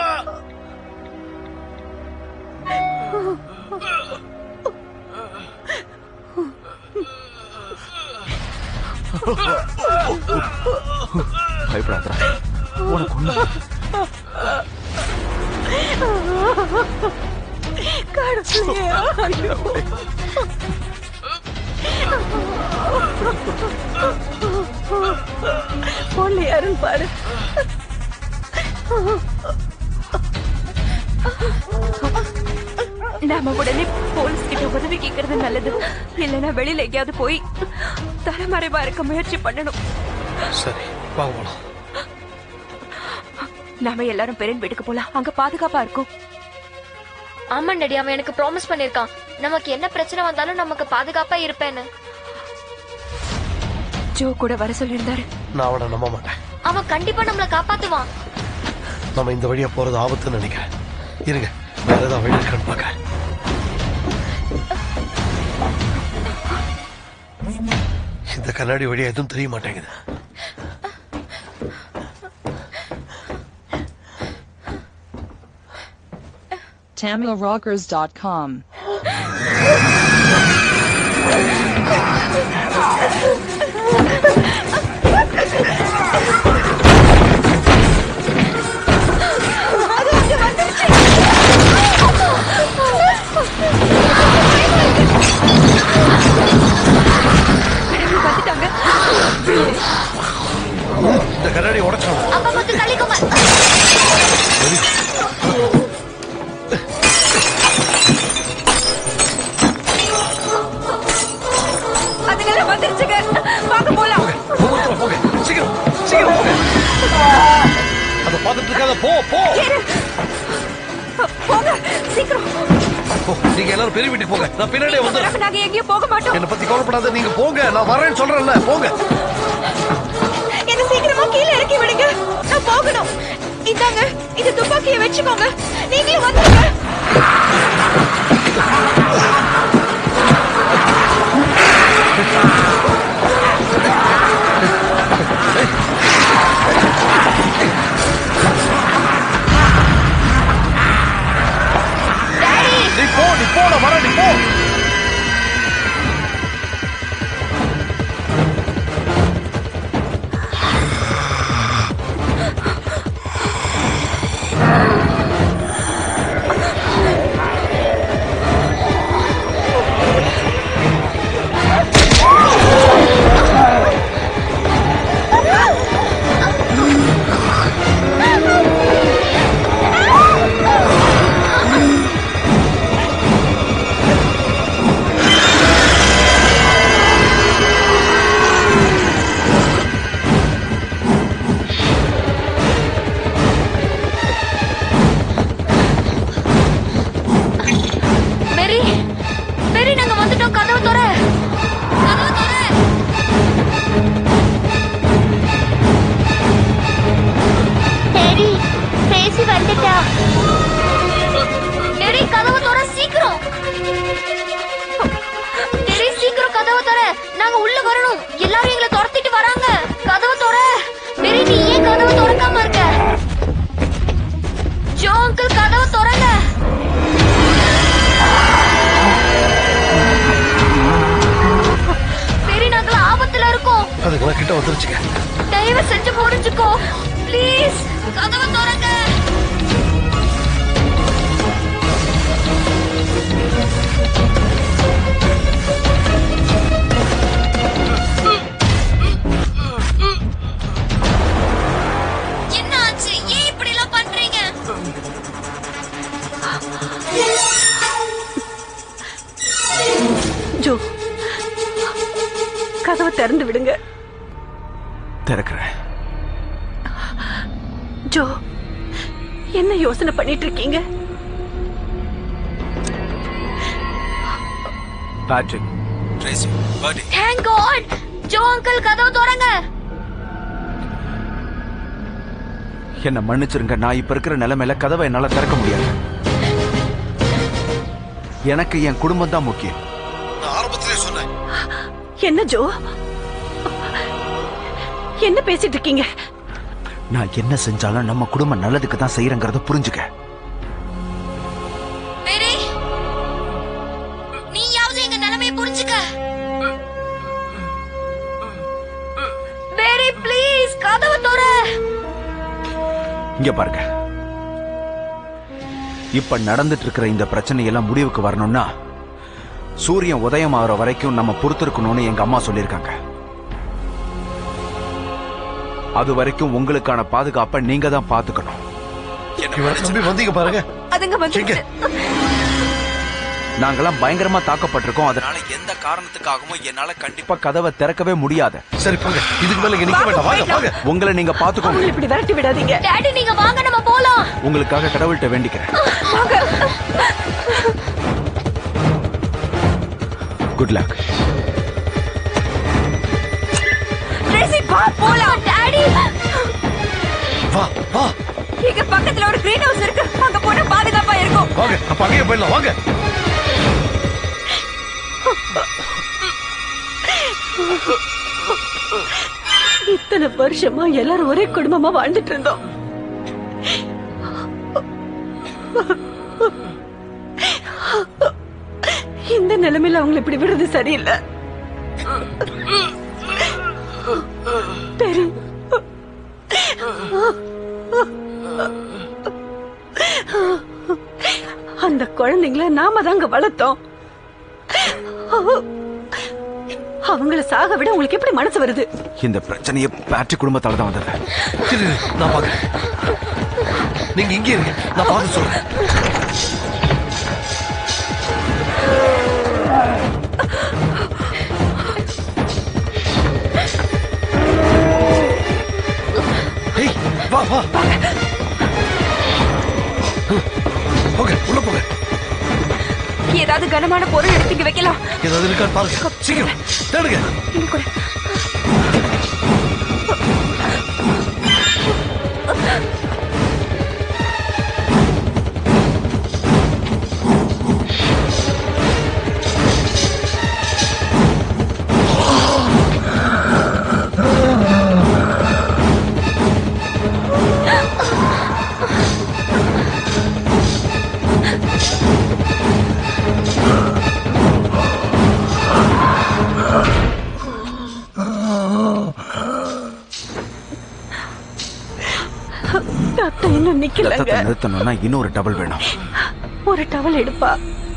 பயப்படாத உனக்கு ஒண்ணு கடவுளே ஐயோ போன்ல யாருன்னு பாரு நாம உடனே போலீஸ் கிட்ட உதவி கேட்கறது நல்லது இல்லைன்னா வெளியில எங்கேயாவது போய் தலைமறைவா இருக்க முயற்சி பண்ணணும் சரி வாங்க போலாம் நாம எல்லாரும் பெரியன் வீட்டுக்கு போலாம் அங்க பாதுகாப்பா இருக்கும் ஆமா டாடி அவன் எனக்கு ப்ராமிஸ் பண்ணிருக்கான் நமக்கு என்ன பிரச்சனை வந்தாலும் நமக்கு பாதுகாப்பா இருப்பேன்னு ஜோ கூட வர சொல்லியிருந்தாரு நான் அவனை நம்ப மாட்டேன் அவன் கண்டிப்பா நம்மள காப்பாத்துவான் நம்ம இந்த வழியா போறது ஆபத்துன்னு நினைக்கிறேன் இருங்க வேற ஏதாவது வழி இருக்கான்னு பார்க்கறேன் இந்த கண்ணாடி வழியா எதுவும் தெரிய மாட்டேங்குது TamilRockers.com. வந்துட்டாங்க இந்த கண்ணாடி உடைச்சாங்க அப்பா கொஞ்சம் தள்ளிக்கோங்க அதுங்கள வந்துருச்சுங்க வாங்க போலாம் போங்க சீக்கிரம் சீக்கிரம் போங்க அதை பார்த்துட்டு இருக்காத போ போ ஏறு. போங்க சீக்கிரம் போ. நீங்க எல்லாரும் பெரிய வீட்டுக்கு போங்க நான் பின்னாடியே நீங்க வந்துடுறேன் வராம நாங்க எங்கேயும் போக மாட்டோம் என்னை பத்தி கவலைப்படாத நீங்க போங்க நான் வரேன்னு சொல்றேன்ல போங்க என்ன சீக்கிரமா கீழே இறக்கி விடுங்க நான் போகணும் இந்தாங்க இந்த துப்பாக்கியை வச்சுக்கோங்க நீங்களும் வந்துருங்க நீ போ நீ போ நான் வரேன் நீ போ உள்ள வரணும் எல்லாரும் எங்களை துரத்திட்டு வராங்க கதவு தொற மேரி நீ ஏன் கதவு திறக்காம இருக்க ஜோ அங்கிள் கதவு திறங்க மேரி நாங்கள் ஆபத்துல இருக்கோம் அதுக்கெல்லாம் கிட்ட வந்துருச்சுங்க தயவு செஞ்சு புரிஞ்சுக்கோ ப்ளீஸ் கதவு திறங்க என்ன ஆச்சு ஏன் இப்படி எல்லாம் பண்றீங்க ஜோ கதவை திறந்து விடுங்க திறக்கிறேன் ஜோ என்ன யோசனை பண்ணிட்டு இருக்கீங்க Patrick Tracy Birdie thank God Joe uncle கதவு திறங்க என்ன மன்னிச்சிருங்க நான் இப்ப இருக்கிற நிலைமையில கதவை என்னால திறக்க முடியாது எனக்கு என் குடும்பம் தான் முக்கியம் நான் ஆரம்பத்திலே சொன்னேன் என்ன ஜோ என்ன பேசிட்டு இருக்கீங்க நான் என்ன செஞ்சாலும் நம்ம குடும்பம் நல்லதுக்கு தான் செய்யறங்கிறத புரிஞ்சுக்க மேரி நீயாவது எங்க நிலைமையை புரிஞ்சுக்க மேரி ப்ளீஸ் கதவு தொற இங்க பாருங்க இப்ப நடந்துட்டு இருக்கிற இந்த பிரச்சனையெல்லாம் முடிவுக்கு வரணும்னா சூரியன் உதயம் ஆகுற வரைக்கும் நம்ம பொறுத்திருக்கணும்னு எங்க அம்மா சொல்லியிருக்காங்க அது வரைக்கும் உங்களுக்கான பாதுகாப்பை நீங்க தான் பாத்துக்கணும் இவரை நம்பி வந்தீங்க பாருங்க அதுங்க வந்து நாங்கெல்லாம் பயங்கரமா தாக்கப்பட்டிருக்கோம் அதனால எந்த காரணத்துக்காகவும் என்னால கண்டிப்பா கதவை திறக்கவே முடியாது சரி போங்க இதுக்கு மேல இங்க நிக்க வேண்டாம் வாங்க வாங்க உங்களை நீங்க பாத்துக்கோங்க அவங்களை இப்படி விரட்டி விடாதீங்க டாடி நீங்க வாங்க நம்ம போலாம் உங்களுக்காக கடவுள்கிட்ட வேண்டிக்கிறேன் குட் லக் ட்ரேசி வா போலாம் டாடி வா வா இங்க பக்கத்துல ஒரு கிரீன் ஹவுஸ் இருக்கு அங்க போனா பாதுகாப்பா இருக்கும் வாங்க அப்ப அங்கேயே போயிடலாம் வாங்க இத்தனை வருஷமா எல்லாரும் ஒரே குடும்பமா வாழ்ந்துட்டு இருந்தோம் இந்த நிலைமையில அவங்களை இப்படி விடுறது சரியில்லை பெரிய அந்த குழந்தைங்கள நாம தாங்க வளர்த்தோம் அவங்கள சாக விட உங்களுக்கு எப்படி மனசு வருது இந்த பிரச்சனையை பேட்ரி குடும்பத்தால தான் வந்தது சரி இரு, நான் பாக்குறேன் நீங்க இங்கே இருங்க நான் பார்த்து சொல்றேன் ஏய், வா வா போங்க உள்ள போங்க ஏதாவது கனமான பொருள் எடுத்து இங்க வைக்கலாம் ஏதாவது இருக்கான்னு பாருங்க சீக்கிரம் தேடுங்க இங்க கூட டாக்டர் இன்னும் நிக்கலங்க ரத்தத்தை நிறுத்தணும்னா இன்னொரு டபுள் வேணும் ஒரு டவல் எடுப்பா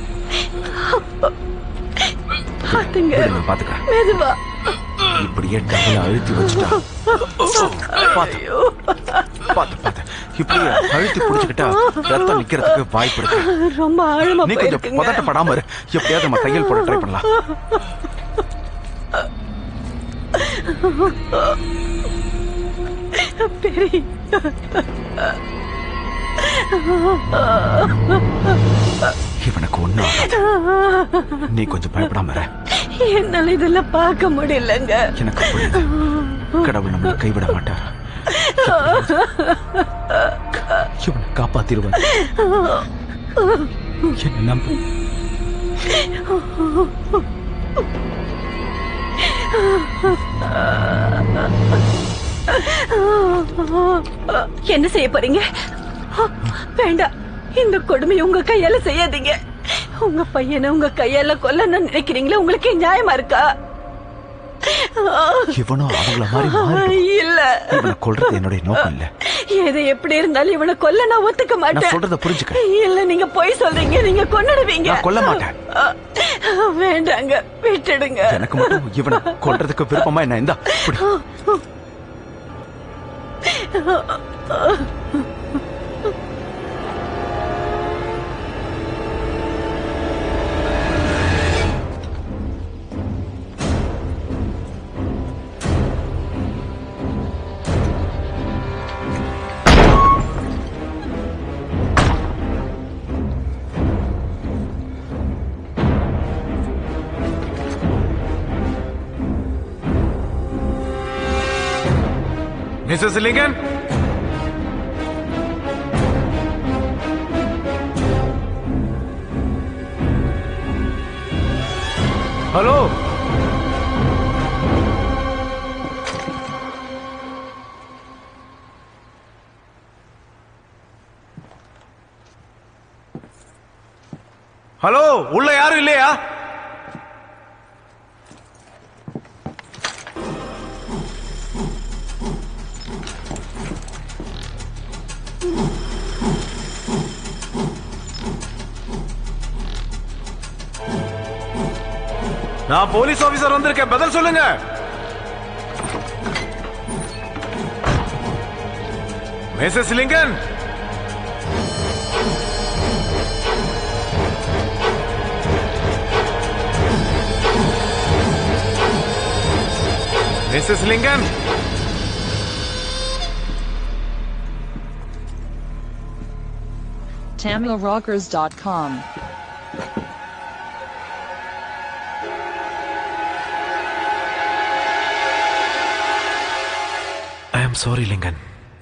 பாத்துங்க விடு, நான் பாத்துக்கிறேன் மெதுவா இப்படியே டபுள் அழுத்தி வச்சுட்டா பாத்து பாத்து பாத்து இப்படியே அழுத்தி புடிச்சுக்கிட்டா ரத்தம் நிக்கிறதுக்கு வாய்ப்பு இருக்கு ரொம்ப ஆழமா நீ கொஞ்சம் போயிருக்குங்க பதட்டப்படாம இரு எப்படியாவது நம்ம தையல் போட ட்ரை பண்ணலாம் பெரிய இவனுக்கு ஒண்ணும் நீ கொஞ்சம் பயப்படாம இரு என்னால இதெல்லாம் பார்க்க முடியலங்க எனக்கு புரியுது கடவுள் நம்மளை கைவிட மாட்டார் இவனை காப்பாத்திருவார் என்ன நம்பு என்ன செய்ய போறீங்க வேண்டாம் இந்த கொடுமையை உங்க கையால செய்யாதீங்க உங்க பையனை உங்க கையால கொல்லணும்னு நினைக்கிறீங்களா உங்களுக்கு நியாயமா இருக்கா இவனும் அவங்கள மாதிரி மாறிடும். இல்ல இவனை கொல்றது என்னுடைய நோக்கம் இல்ல எது எப்படி இருந்தாலும் இவனை கொல்ல நான் ஒத்துக்க நான் மாட்டேன் சொல்றத புரிஞ்சுக்க இல்ல நீங்க பொய் சொல்றீங்க நீங்க கொன்னுடுவீங்க நான் கொல்ல மாட்டேன். வேண்டாங்க விட்டுடுங்க எனக்கு மட்டும் இவனை கொல்றதுக்கு விருப்பமா என்ன இந்தா புடி. மிஸ்ஸஸ் லிங்கன் ஹலோ ஹலோ உள்ள யாரும் இல்லையா நான் போலீஸ் ஆபீசர் வந்திருக்கேன் பதில் சொல்லுங்க Mrs Lincoln Mrs Lincoln TamilRockers.com. I am sorry Lincoln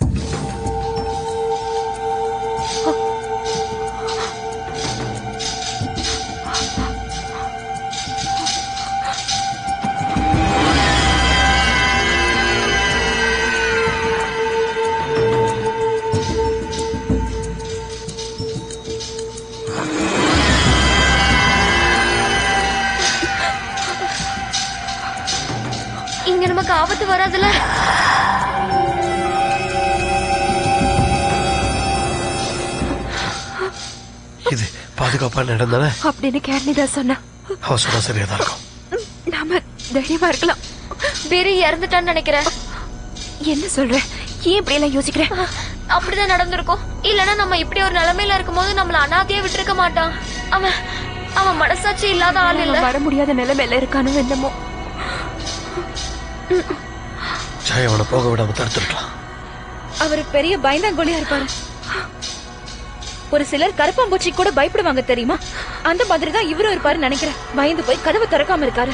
இங்க நமக்கு ஆபத்து வராதுல இது பாதுகாப்பான இடம் தானே அப்படின்னு கேட்னி தான் சொன்னா அவன் சொன்னா சரியா தான் இருக்கும் நாம தைரியமா இருக்கலாம் பெரிய இறந்துட்டான்னு நினைக்கிறேன் என்ன சொல்ற ஏன் இப்படி எல்லாம் யோசிக்கிற அப்படிதான் நடந்திருக்கும் இல்லனா நம்ம இப்படி ஒரு நிலைமையில இருக்கும்போது நம்மள அனாதையா விட்டுருக்க மாட்டான் அவன் அவன் மனசாட்சி இல்லாத ஆள் இல்ல வர முடியாத நிலைமையில இருக்கானோ என்னமோ ஜெய அவனை போக விடாம தடுத்துருக்கலாம் அவர் பெரிய பயந்தாங்கோலியா இருப்பாரு ஒரு சிலர் கருப்பாம்பூச்சி கூட பயப்படுவாங்க தெரியுமா அந்த மாதிரி தான் இவரும் இருப்பாரு நினைக்கிறேன் பயந்து போய் கதவு திறக்காம இருக்காரு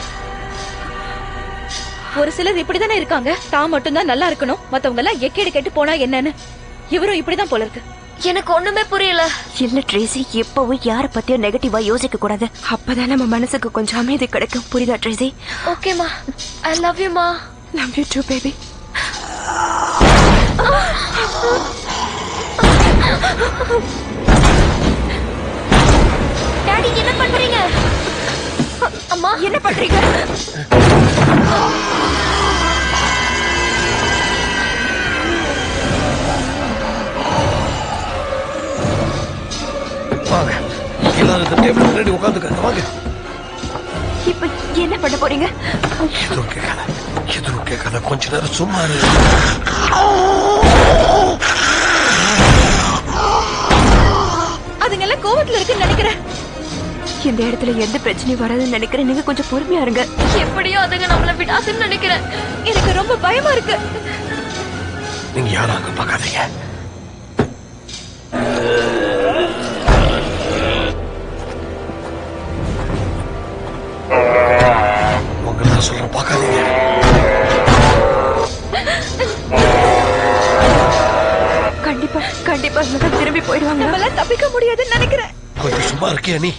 ஒரு சிலர் இப்படிதானே இருக்காங்க தான் மட்டும் தான் நல்லா இருக்கணும் மத்தவங்க எல்லாம் எக்கேடு கெட்டு போனா என்னன்னு இவரும் இப்படிதான் போல இருக்கு எனக்கு ஒண்ணுமே புரியல இல்ல ட்ரேசி எப்பவும் யார பத்தியும் நெகட்டிவா யோசிக்க கூடாது அப்பதான் நம்ம மனசுக்கு கொஞ்சம் அமைதி கிடைக்கும் புரியுதா ட்ரேசி ஓகேமா ஐ லவ் யூ மா love you too baby daddy என்ன பண்றீங்க அம்மா என்ன பண்றீங்க வாங்க எல்லாரும் இந்த டேபிள் முன்னாடி உட்காந்துக்க வாங்க இப்ப என்ன பண்ண போறீங்க எதுவும் கேட்காத எதுவும் கேட்காத கொஞ்ச நேரம் சும்மா இரு அதுங்க எல்லாம் கோவத்துல இருக்குன்னு நினைக்கிறேன் இந்த இடத்துல எந்த பிரச்சனையும் வராதுன்னு நினைக்கிறேன் நீங்க கொஞ்சம் பொறுமையா இருங்க எப்படியோ அதுங்க நம்மள விடாதுன்னு நினைக்கிறேன் எனக்கு ரொம்ப பயமா இருக்கு நீங்க யாரும் அங்க பார்க்காதீங்க உங்களை நான் சொல்றேன் பார்க்காதீங்க கண்டிப்பா கண்டிப்பா இவங்க திரும்பி போயிடுவாங்க நம்மளால தப்பிக்க முடியாதுன்னு நினைக்கிறேன் கொஞ்சம் சும்மா இருக்கியா நீ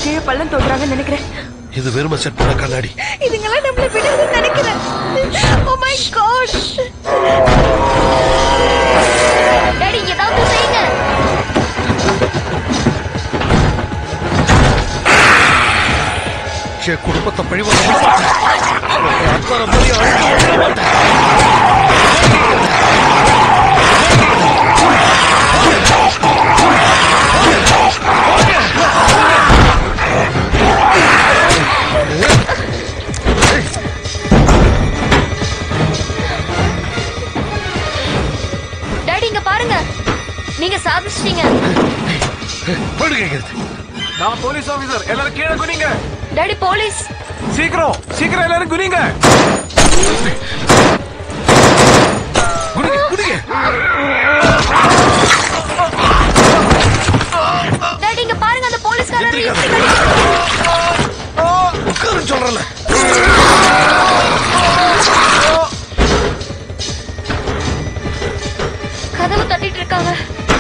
கீழே பள்ளம் தோன்றாங்கன்னு நினைக்கிறேன் இது வெறுமை செட் பண்ண கண்ணாடி இதுங்கெல்லாம் நம்மள விடாதுன்னு நினைக்கிறேன் ஓ மை காட் டாடி ஏதாவது செய்யுங்க என் குடும்பத்தை பழிவாங்க மாட்டேன் என் அத்தனை மணி அழுக்க விட மாட்டேன் டாடி இங்க பாருங்க நீங்க சாதிச்சிட்டீங்க போயிடுங்க இங்கிருந்து. நான் போலீஸ் ஆபீசர் எல்லாரும் கீழே குனிங்க டாடி போலீஸ் சீக்கிரம் சீக்கிரம் எல்லாரும் குனிங்க குடிங்க குடிங்க டாடி இங்க பாருங்க அந்த போலீஸ்காரர் உட்காரு சொல்றல கதவு தட்டிட்டு இருக்காங்க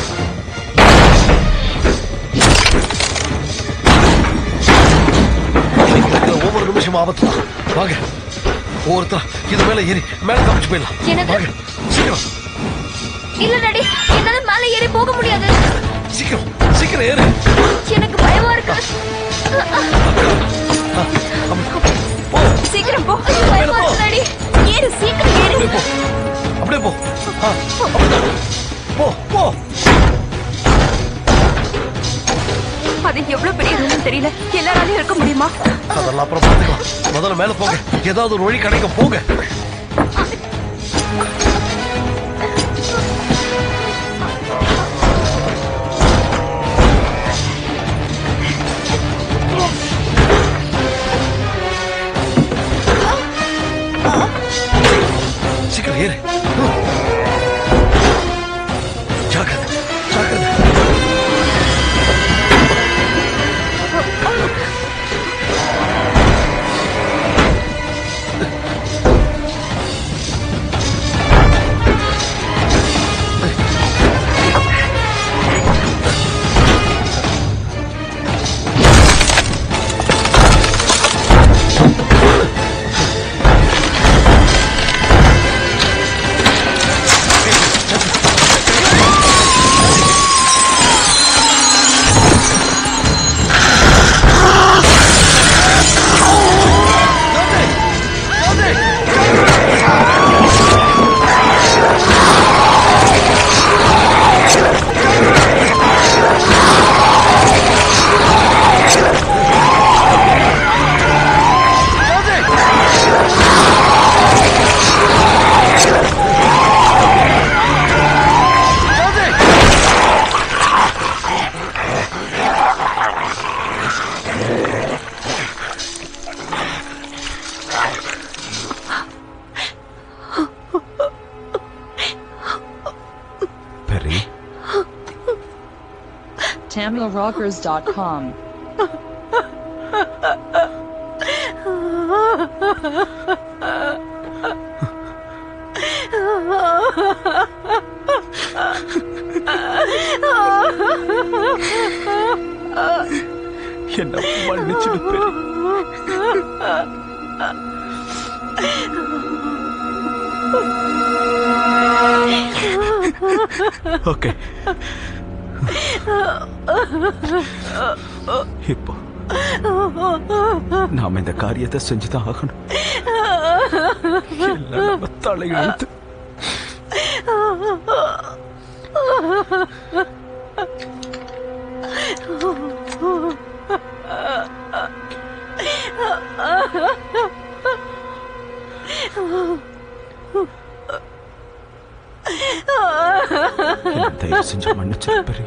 இன்னைக்கு இருக்கிற ஒவ்வொரு நிமிஷமும் ஆபத்து தான் வாங்க ஒவ்வொருத்தரா இது மேல ஏறி மேல தப்பிச்சு போயிடலாம் என்னது? வாங்க சீக்கிரம் இல்ல டாடி என்னால மேல ஏறி போக முடியாது சீக்கிரம் சீக்கிரம் ஏறு எனக்கு பயமா இருக்கு சீக்கிரம் போ பயமா இருக்கு டாடி ஏறு சீக்கிரம் ஏறு அப்படியே போ ஆ, அப்படிதான். போ போ அது எவ்வளவு பெரிய ரூம் தெரியல எல்லாராலையும் இருக்க முடியுமா அதெல்லாம் அப்புறம் பார்த்துக்கலாம் முதல்ல மேல போங்க ஏதாவது ஒரு வழி கிடைக்கும் போங்க சீக்கிரம் ஏறு ஜாக்கிரதை ஜாக்கிரதை பெரி TamilRockers.com. என்ன மன்னிச்சிடு பெரி ஓகே இப்போ நாம இந்த காரியத்தை செஞ்சுதான் ஆகணும் இல்ல நம்ம தலையெழுத்து என்ன தயவு செஞ்சு மன்னிச்சிரு பெரி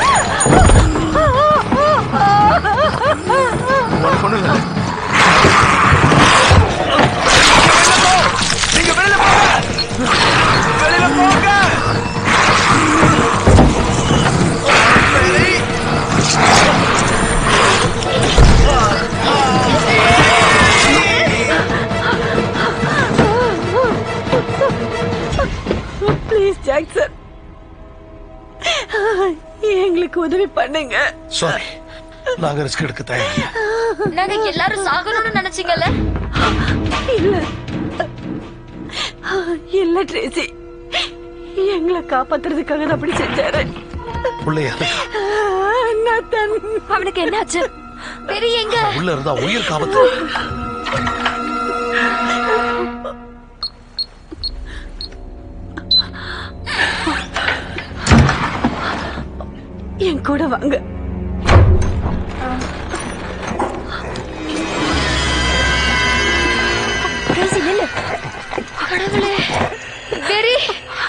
ஆ ப்ளீஸ் ஜாக்சன் எங்களுக்கு உதவி பண்ணுங்க சாரி நாங்க ரிஸ்க் எடுக்க தயாரில்லை நாங்க எல்லாரும் சாகணும்னு நினைச்சீங்கல்ல இல்ல இல்ல ட்ரேசி எங்களை காப்பாத்துறதுக்காக தான் அப்படி செஞ்சாரு பிள்ளையா நத்தன் அவனுக்கு என்னாச்சு பெரிய எங்க உள்ள இருந்தா உயிர் காபத்து என் கூட வாங்க கிரேசி நில்லு கடவுளே பெரி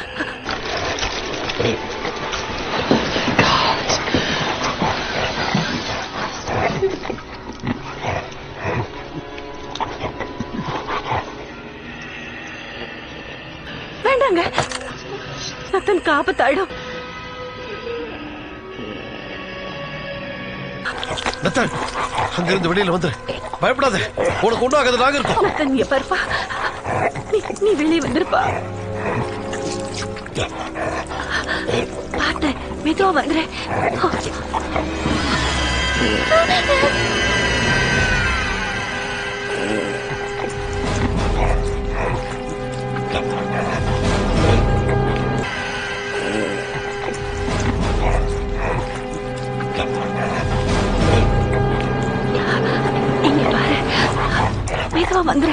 வேண்டாங்க நத்தன் காப்பாத்தாயிடும் நத்தன் அங்கிருந்து வெளியில வந்துரு பயப்படாத உனக்கு ஒண்ணும் ஆகாது நாங்க இருக்கோம் நத்தன் இங்க பாருப்பா நீ நீ வெளியே வந்திருப்பா பார்த்தேன் மெதுவா வந்துரு இங்க பாரு மெதுவா வந்துரு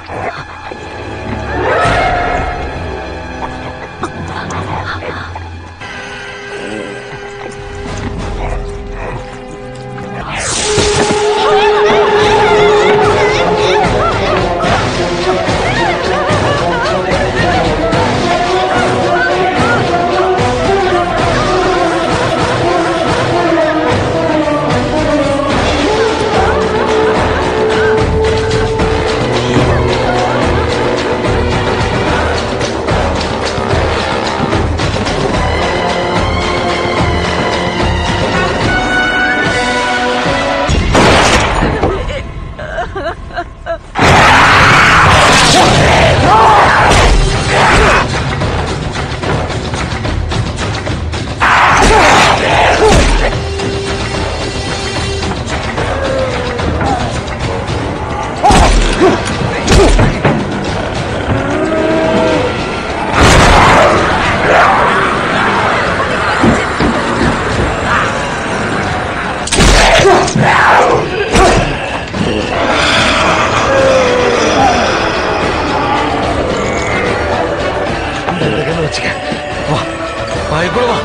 இந்த கண்ணை வச்சுக்க வா வா என் கூட வா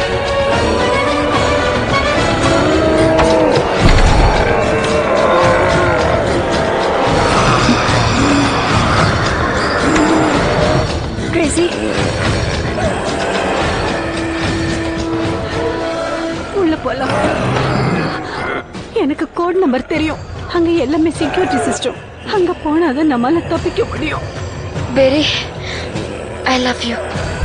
கிரேசி உள்ள போலாம் எனக்கு கோட் நம்பர் தெரியும் அங்க எல்லாமே செக்யூரிட்டி சிஸ்டம் அங்க போனாதான் நம்மால தப்பிக்க முடியும் பெரி ஐ லவ் யூ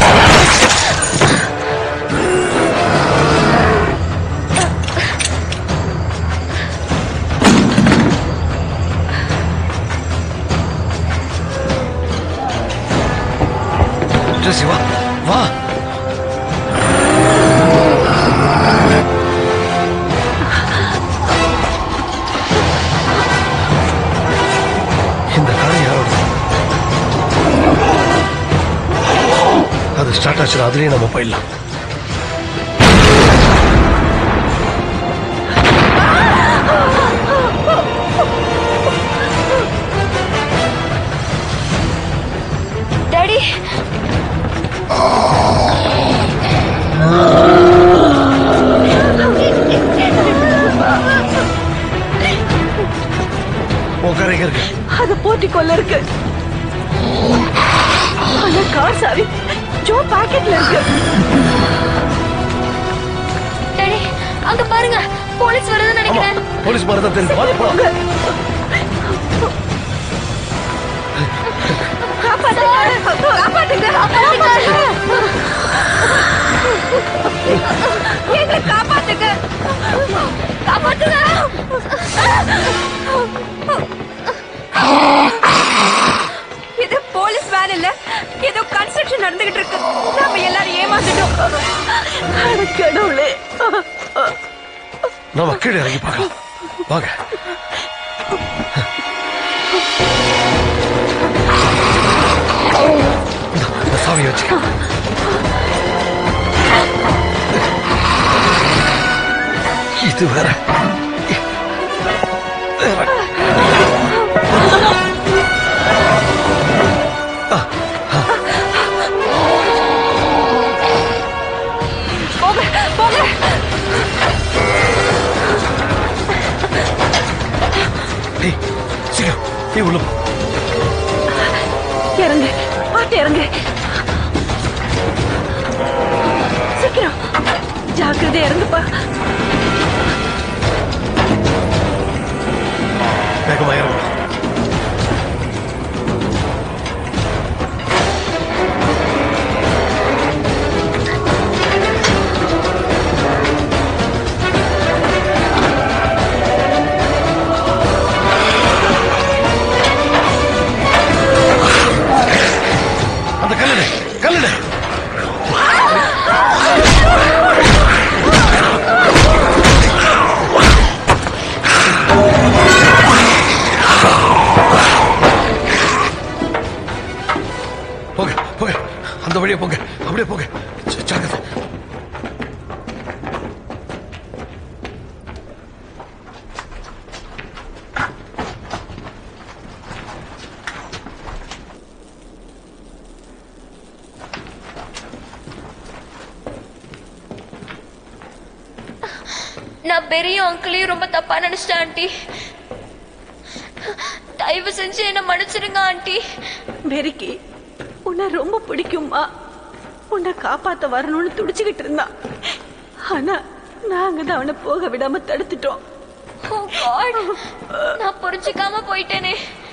ட்ரெஸ்ஸி வா வா இந்த கார் யாரோட அது ஸ்டார்ட் ஆச்சுன்னா அதுலயே நம்ம போயிடலாம் டாடி உட்கார எங்க இருக்கு அது போட்டி கொள்ள இருக்கு ஆனா கார் சாவி ஜோ பாக்கெட்ல இருக்கு டாடி அங்க பாருங்க போலீஸ் வருதுன்னு நினைக்கிறேன் போலீஸ் மாதிரி தான் தெரியும் வாங்க போலாம் காப்பாத்துங்க காப்பாத்துங்க எங்களை காப்பாத்துங்க காப்பாத்துங்க இது போலீஸ் வேன் இல்ல ஏதோ கன்ஸ்ட்ரக்ஷன் நடந்துகிட்டு இருக்கு நாம எல்லாரும் ஏமாந்துட்டோம் கடவுளே நம்ம கீழே இறங்கி பார்க்கலாம் வாங்க இந்தா, இந்த சாவியை வச்சுக்க இது வேற வேற. ஆ, ஆ. போங்க போங்க ஏய், சீக்கிரம் நீ உள்ள போ இறங்கு பாட்டு இறங்கு சீக்கிரம் ஜாக்கிரதை இறங்குப்பா வேகமா இறங்கு அந்த கல்லுடு கல்லுடு போங்க போங்க அந்த வழியா போங்க அப்படியே போங்க ஜ- ஜாக்கிரதை நான் பெரிய அங்கிளையும் ரொம்ப தப்பா நினைச்சிட்டேன் ஆண்டி தயவு செஞ்சு என்ன மன்னிச்சிடுங்க ஆண்டி வெறிக்கி உன்னை ரொம்ப பிடிக்குமா உன்னை காப்பாத்த வரணும்னு துடிச்சுக்கிட்டு இருந்தான் ஆனா நாங்க தான் அவனை போக விடாம தடுத்துட்டோம் Oh God. நான் புரிஞ்சுக்காம போயிட்டேனே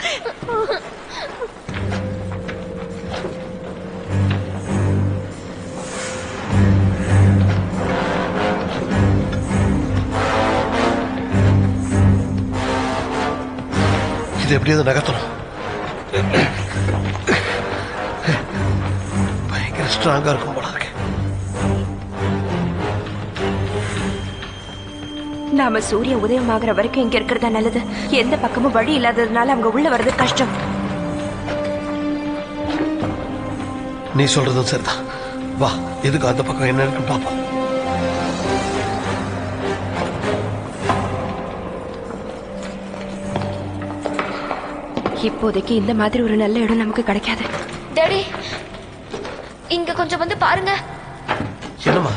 இது எப்படியாவது நகர்த்தணும் பயங்கர ஸ்ட்ராங்கா இருக்கும் போல இருக்கு நாம சூரிய உதயமாகிற வரைக்கும் இங்க இருக்கிறதா நல்லது எந்த பக்கமும் வழி இல்லாததுனால அவங்க உள்ள வர்றது கஷ்டம் நீ சொல்றதும் சரிதான் வா எதுக்கு அந்த பக்கம் என்ன இருக்குன்னு பார்ப்போம் இப்போதைக்கு இந்த மாதிரி ஒரு நல்ல இடம் நமக்கு கிடைக்காது டாடி இங்க கொஞ்சம் வந்து பாருங்க என்னம்மா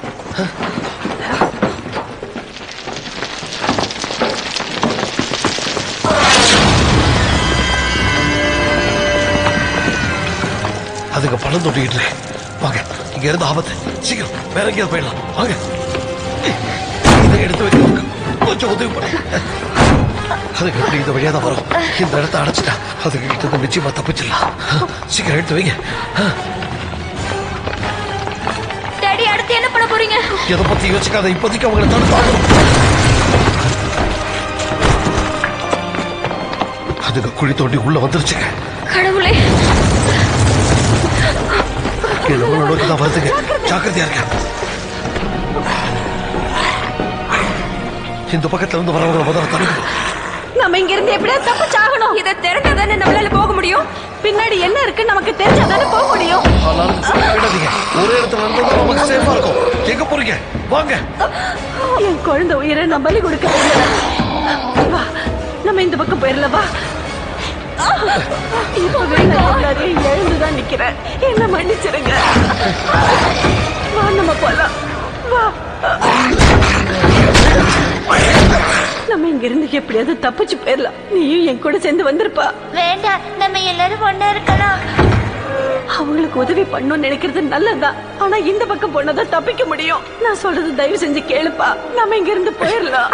அதுக்கு பணம் தொட்டிக்கிட்டு இருக்கு வாங்க இங்க இருந்து ஆபத்து சீக்கிரம் வேற எங்கேயாவது போயிடலாம் வாங்க இதை எடுத்து வைக்க கொஞ்சம் உதவி பண்ணு அதுக்கு எப்படி இந்த வழியா தான் வரும் இந்த இடத்த அடைச்சிட்டா அதுக்கு கிட்ட இருந்து நிச்சயமா தப்பிச்சிடலாம் சீக்கிரம் எடுத்து வைங்க டாடி அடுத்து என்ன பண்ண போறீங்க எதை பத்தி யோசிக்காத இப்போதைக்கு அவங்களை தடுத்தாங்க அதுக்கு குழி தோண்டி உள்ள வந்துருச்சுங்க கடவுளே கீழே உள்ள நோக்கி தான் வருதுங்க ஜாக்கிரதையா இருக்க இந்த பக்கத்துல இருந்து வரவங்களை முதல்ல தடுக்கணும் நம்ம இங்க இருந்து எப்படியா தப்பிச்சாகணும் இதை திறந்தாதானே நம்மளால போக முடியும் பின்னாடி என்ன இருக்கு நமக்கு தெரிஞ்சாதானே போக முடியும் ஆனாலும் விடாதீங்க ஒரே இடத்துல இருந்தா நமக்கு சேஃபா இருக்கும் எங்க போறீங்க வாங்க என் குழந்தை உயிரை நான் பலி கொடுக்க விரும்பல. வா நம்ம இந்த பக்கம் போயிடலாம் வா இப்பவே நான் எல்லாரையும் எழுந்துதான் நிக்கிறேன் என்ன மன்னிச்சிருங்க வா நம்ம போலாம் வா நம்ம இங்க இருந்து எப்படியாவது தப்பிச்சு போயிடலாம் நீயும் என் கூட சேர்ந்து வந்திருப்பா வேண்டாம் நம்ம எல்லாரும் ஒண்ணா இருக்கலாம் அவங்களுக்கு உதவி பண்ணணும்னு நினைக்கிறது நல்லதுதான் ஆனா இந்த பக்கம் போனாதான் தப்பிக்க முடியும் நான் சொல்றது தயவு செஞ்சு கேளுப்பா நம்ம இங்க இருந்து போயிடலாம்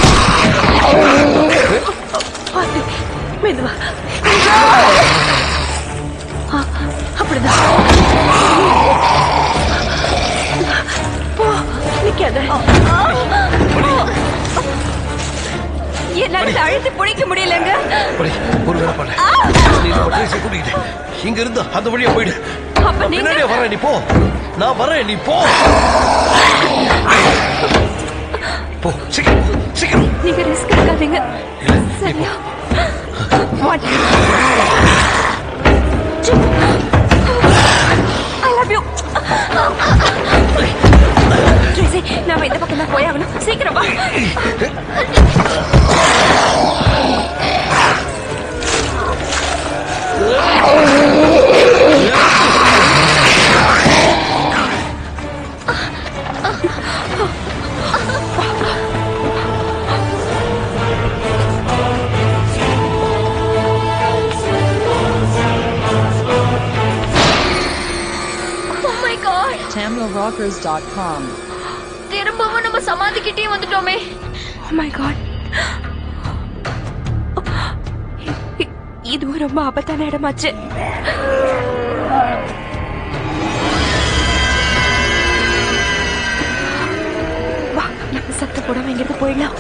பாத்து மெதுவா ஆ, அப்படிதான் போ நிக்காத என்னால இதை அழுத்தி பிடிக்க முடியலங்க படி ஒரு வேலை பண்ண நீ நம்ம ட்ரேஸை கூட்டிக்கிட்டு இங்க இருந்து அந்த வழியா போயிடு அப்ப நான் நீங்க பின்னாடியே வரேன் நீ போ நான் வரேன் நீ போ போ சீக்கிரம் சீக்கிரம் நீங்க ரிஸ்க் எடுக்காதீங்க சரியா One. Two. I love you. Tracy, நாம இந்த பக்கம் தான் போயாகணும் சீக்கிரம் வா Oh my god TamilRockers.com. திரும்பவும் நம்ம சமாதிக்கிட்டே வந்துட்டோமே Oh my god. இ- இதுவும் ரொம்ப ஆபத்தான இடமாச்சு வா நம்ம சத்தம் போடாம இங்கிருந்து போயிடலாம்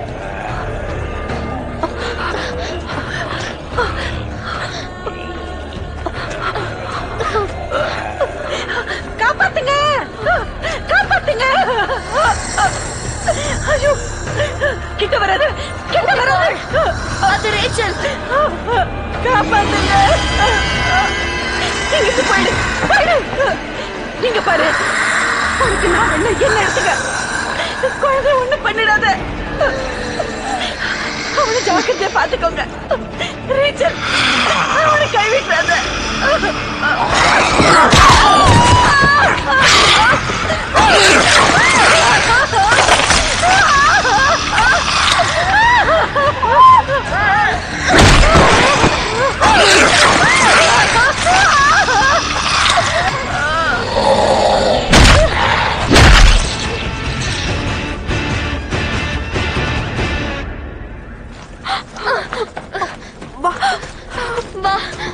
காப்பாத்துங்க காப்பாத்துங்க ஐயோ கிட்ட வராது கிட்ட வராது அது ரேச்சல் காப்பாத்துங்க நீங்க இப்ப போயிடு போயிடு நீங்க பாரு உனக்கு நான் என்ன என்ன எடுத்துக்க குழந்தை ஒண்ணு பண்ணிடாத அவனை ஜாக்கிரதையா பாத்துக்கோங்க ரீச்சல் அவனை கைவிட்டாத வா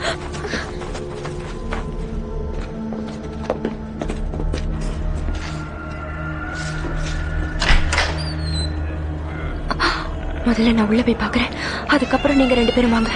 முதல்ல நான் உள்ள போய் பாக்குறேன் அதுக்கப்புறம் நீங்க ரெண்டு பேரும் வாங்க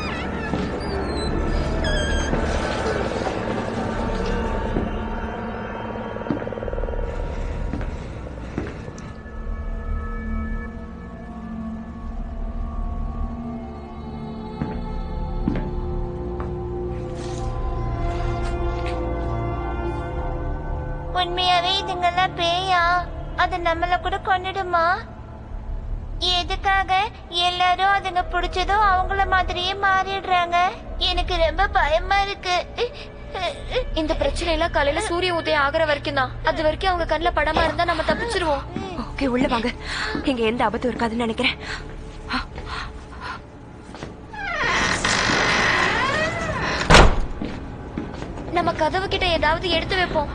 உண்மையாவே இதுங்கெல்லாம் பேயா அது நம்மள கூட கொன்னுடுமா எதுக்காக எல்லாரும் அதுங்க பிடிச்சதும் அவங்கள மாதிரியே மாறிடுறாங்க எனக்கு ரொம்ப பயமா இருக்கு இந்த பிரச்சனை எல்லாம் காலையில சூரிய உதயம் ஆகுற வரைக்கும் தான் அது வரைக்கும் அவங்க கண்ணுல படமா இருந்தா நம்ம தப்பிச்சிருவோம் ஓகே உள்ள வாங்க இங்க எந்த ஆபத்தும் இருக்காதுன்னு நினைக்கிறேன் நம்ம கதவு கிட்ட ஏதாவது எடுத்து வைப்போம்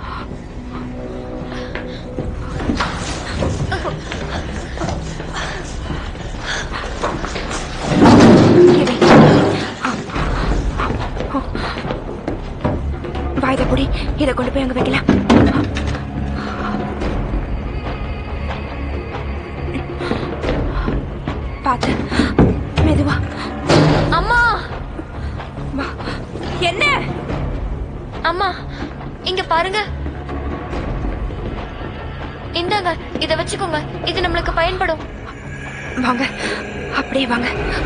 வாய்த பொடி இதை கொண்டு போய் அங்க வைக்கலாம் பாத்து மெதுவா அம்மா வா என்ன அம்மா இங்க பாருங்க இந்தாங்க இத வச்சுக்கோங்க இது நம்மளுக்கு பயன்படும் வாங்க அப்படியே வாங்க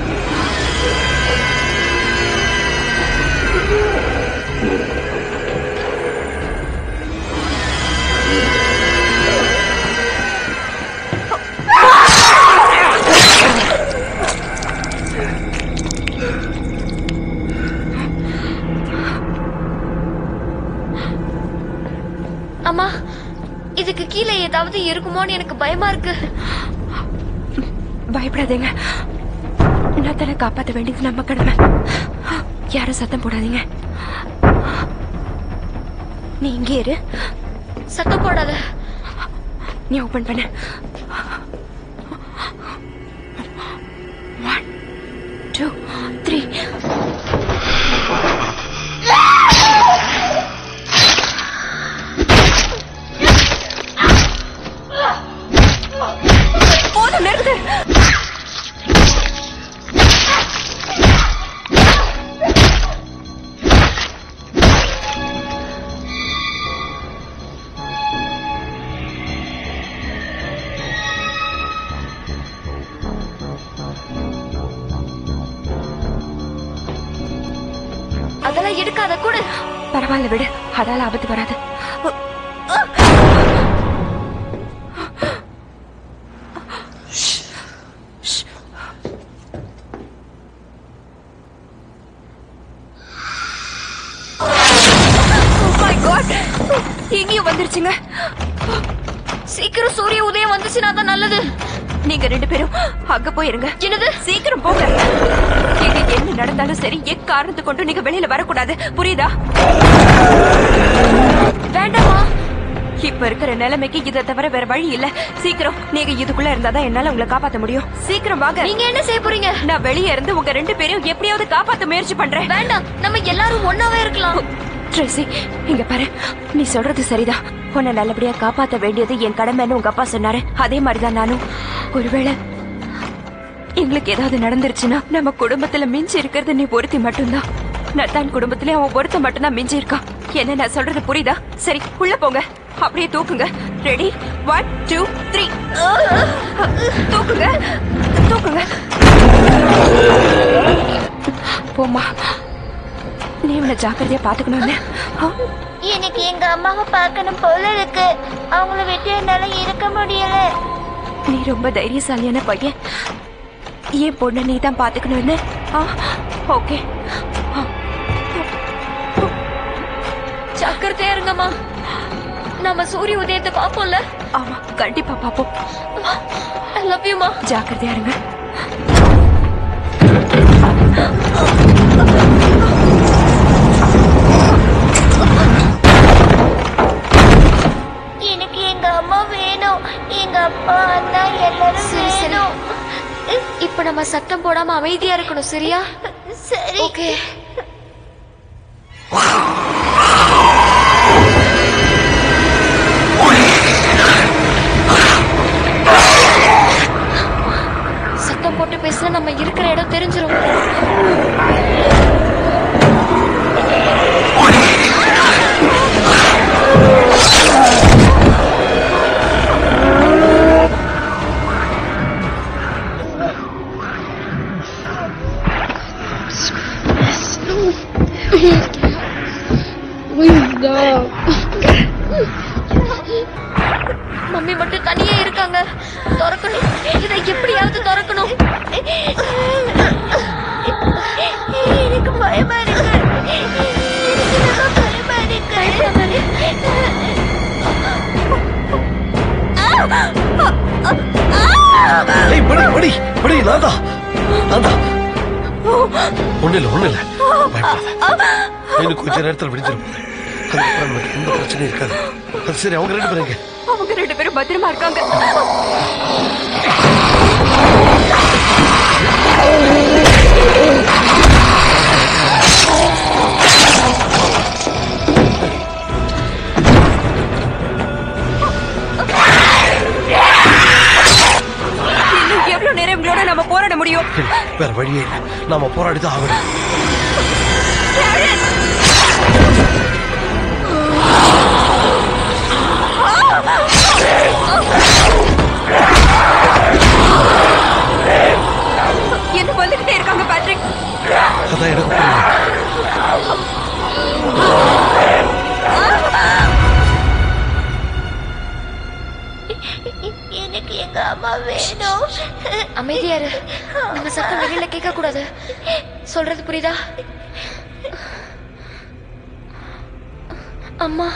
அம்மா இதுக்கு கீழே ஏதாவது இருக்குமோன்னு எனக்கு பயமா இருக்கு பயப்படாதீங்க நான் தன்னை காப்பாற்ற வேண்டியது நம்ம கடமை யாரும் சத்தம் போடாதீங்க நீ இங்கே இரு சத்தம் போடாத நீ ஓபன் பண்ணு ஒன் டூ த்ரீ போதும் நிறுத்து எடுக்காத கூட பரவாயில்ல விடு அதால ஆபத்து வராது my God! இங்கேயும் வந்துருச்சுங்க சீக்கிரம் சூரிய உதயம் வந்துச்சுன்னா தான் நல்லது நீங்க ரெண்டு பேரும் அங்க போயிருங்க என்னது சீக்கிரம் போங்க இங்க என்ன நடந்தாலும் சரி எக்காரணத்து கொண்டு நீங்க வெளியில வரக்கூடாது புரியுதா வேண்டாமா இப்ப இருக்கிற நிலைமைக்கு இதை தவிர வேற வழி இல்ல சீக்கிரம் நீங்க இதுக்குள்ள இருந்தாதான் என்னால உங்களை காப்பாத்த முடியும் சீக்கிரம் வாங்க நீங்க என்ன செய்ய போறீங்க நான் வெளியே இருந்து உங்க ரெண்டு பேரையும் எப்படியாவது காப்பாத்த முயற்சி பண்றேன் வேண்டாம் நம்ம எல்லாரும் ஒன்னாவே இருக்கலாம் ட்ரெஸி இங்க பாரு நீ சொல்றது சரிதான் உன்னை நல்லபடியா காப்பாத்த வேண்டியது என் கடமைன்னு உங்க அப்பா சொன்னாரு அதே மாதிரிதான் நானும் ஒருவேளை எங்களுக்கு ஏதாவது நடந்துருச்சுன்னா நம்ம குடும்பத்துல மிஞ்சி இருக்கிறது நீ ஒருத்தி மட்டும்தான் நத்தான் குடும்பத்திலே அவன் ஒருத்த மட்டும்தான் மிஞ்சி இருக்கான் என்ன நான் சொல்றது புரியுதா சரி உள்ள போங்க அப்படியே தூக்குங்க ரெடி ஒன் டூ த்ரீ தூக்குங்க தூக்குங்க போமா நீ இவனை ஜாக்கிரதையா பாத்துக்கணும்னு ஆ? எனக்கு எங்க அம்மாவை பார்க்கணும் போல இருக்கு அவங்கள விட்டு என்னால இருக்க முடியல நீ ரொம்ப தைரியசாலியான பையன் ஏன் பொண்ணை நீ தான் பாத்துக்கணும்னு ஓகே ஜாக்கிரதையா இருங்கம்மா நம்ம சூரிய உதயத்தை பாப்போம்ல ஆமா கண்டிப்பா பாப்போம் ஐ லவ் யூ மா ஜாக்கிரதையா இருங்க எனக்கு எங்க அம்மா வேணும் எங்க அப்பா அண்ணா எல்லாரும் வேணும் இப்ப நம்ம சத்தம் போடாம அமைதியா இருக்கணும் சரியா சரி ஓகே சத்தம் போட்டு பேசினா நம்ம இருக்கிற இடம் தெரிஞ்சிரும் மம்மி மட்டும் தனியே இருக்காங்க திறக்கணும் இதை எப்படியாவது திறக்கணும் எனக்கு பயமா இருக்கு எனக்கு ரொம்ப பயமா இருக்கு ஏய் படி படி படி நான் தான் நான் தான் ஒண்ணு இல்ல ஒண்ணு இல்ல பயப்படாத இன்னும் கொஞ்ச நேரத்துல விடிஞ்சிரும் அதுக்கப்புறம் நமக்கு எந்த பிரச்சனையும் இருக்காது அது சரி அவங்க ரெண்டு பேரும் எங்க? அவங்க ரெண்டு பேரும் பத்திரமா இருக்காங்க இன்னும் எவ்வளவு நேரம் இவங்களோட நம்ம போராட முடியும் இல்ல, வேற வழியே இல்லை நாம போராடி தான் ஆகணும் என்ன வந்துகிட்டே இருக்காங்க பேட்ரிக் அதான் எனக்கு புரியல எனக்கு எங்க அம்மா வேணும் அமைதியா இரு நம்ம சத்தம் வெளியில கேட்க கூடாது சொல்றது புரியுதா அம்மா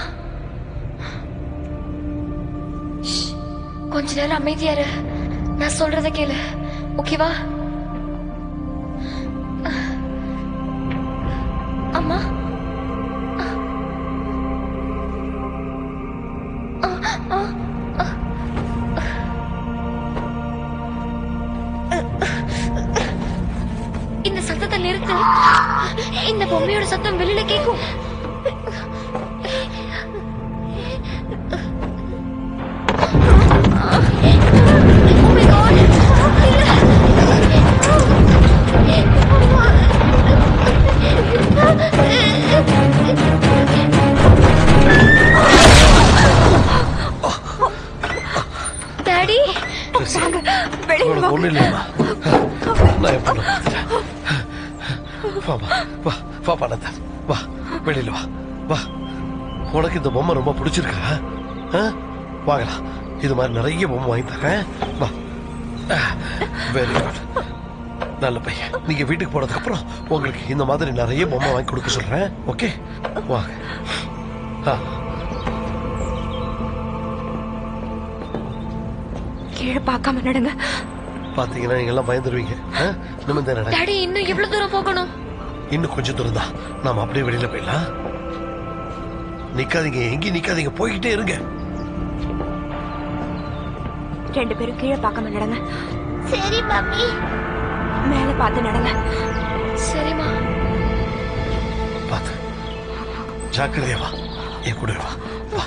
ஷ், கொஞ்ச நேரம் அமைதியா இரு நான் சொல்றத கேளு ஓகேவா அம்மா இந்த சத்தத்தை நிறுத்து இந்த பொம்மையோட சத்தம் வெளியில கேக்கும் டாடி வாங்க வெளியில வாங்க ஒண்ணு இல்லையா நான் என் பொண்ணை பார்த்துட்டேன் வா வா வா வா பணத்தை வா வெளியில வா வா உனக்கு இந்த பொம்மை ரொம்ப பிடிச்சிருக்கா ஆ? வாங்கலாம் இது மாதிரி நிறைய பொம்மை வாங்கி தரேன் வா வெரி குட் நல்ல பையன் நீங்க வீட்டுக்கு போனதுக்கு அப்புறம் உங்களுக்கு இந்த மாதிரி நிறைய பொம்மை வாங்கி கொடுக்க சொல்றேன் ஓகே வாங்க ஆ கீழே பார்க்காம நடங்க பாத்தீங்கன்னா நீங்க எல்லாம் பயந்துருவீங்க ஆ? நிமிர்ந்து நட டாடி இன்னும் எவ்வளவு தூரம் போகணும் இன்னும் கொஞ்சம் தூரம் தான் நாம அப்படியே வெளியில போயிடலாம் நிக்காதீங்க எங்கேயும் நிக்காதீங்க போய்கிட்டே இருங்க ரெண்டு பேரும் கீழே பார்க்காம நடங்க சரி மம்மி மேல பார்த்து நடங்க சரிம்மா பார்த்து ஜாக்கிரதையா வா என் கூட வா வா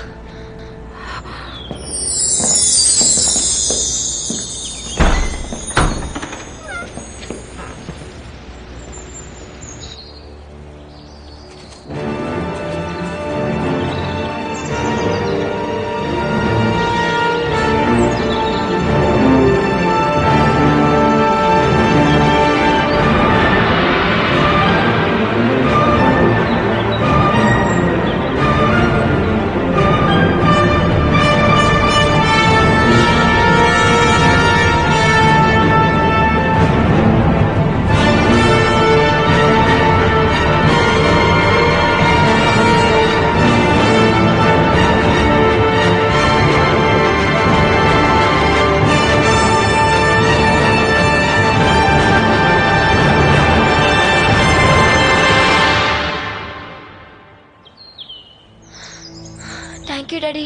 தேங்க்யூ டாடி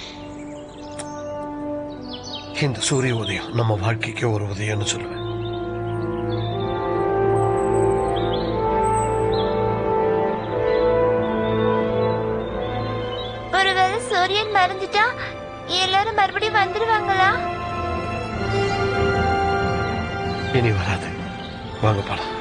இந்த சூரிய உதயம் நம்ம வாழ்க்கைக்கு ஒரு உதயம்னு சொல்லுவேன் ஒருவேளை சூரியன் மறைஞ்சிட்டா எல்லாரும் மறுபடியும் வந்துருவாங்களா இனி வராது வாங்க போலாம்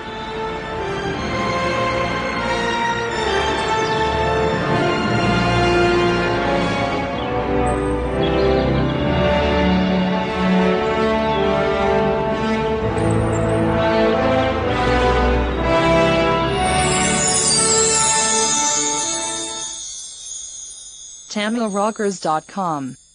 TamilRockers.com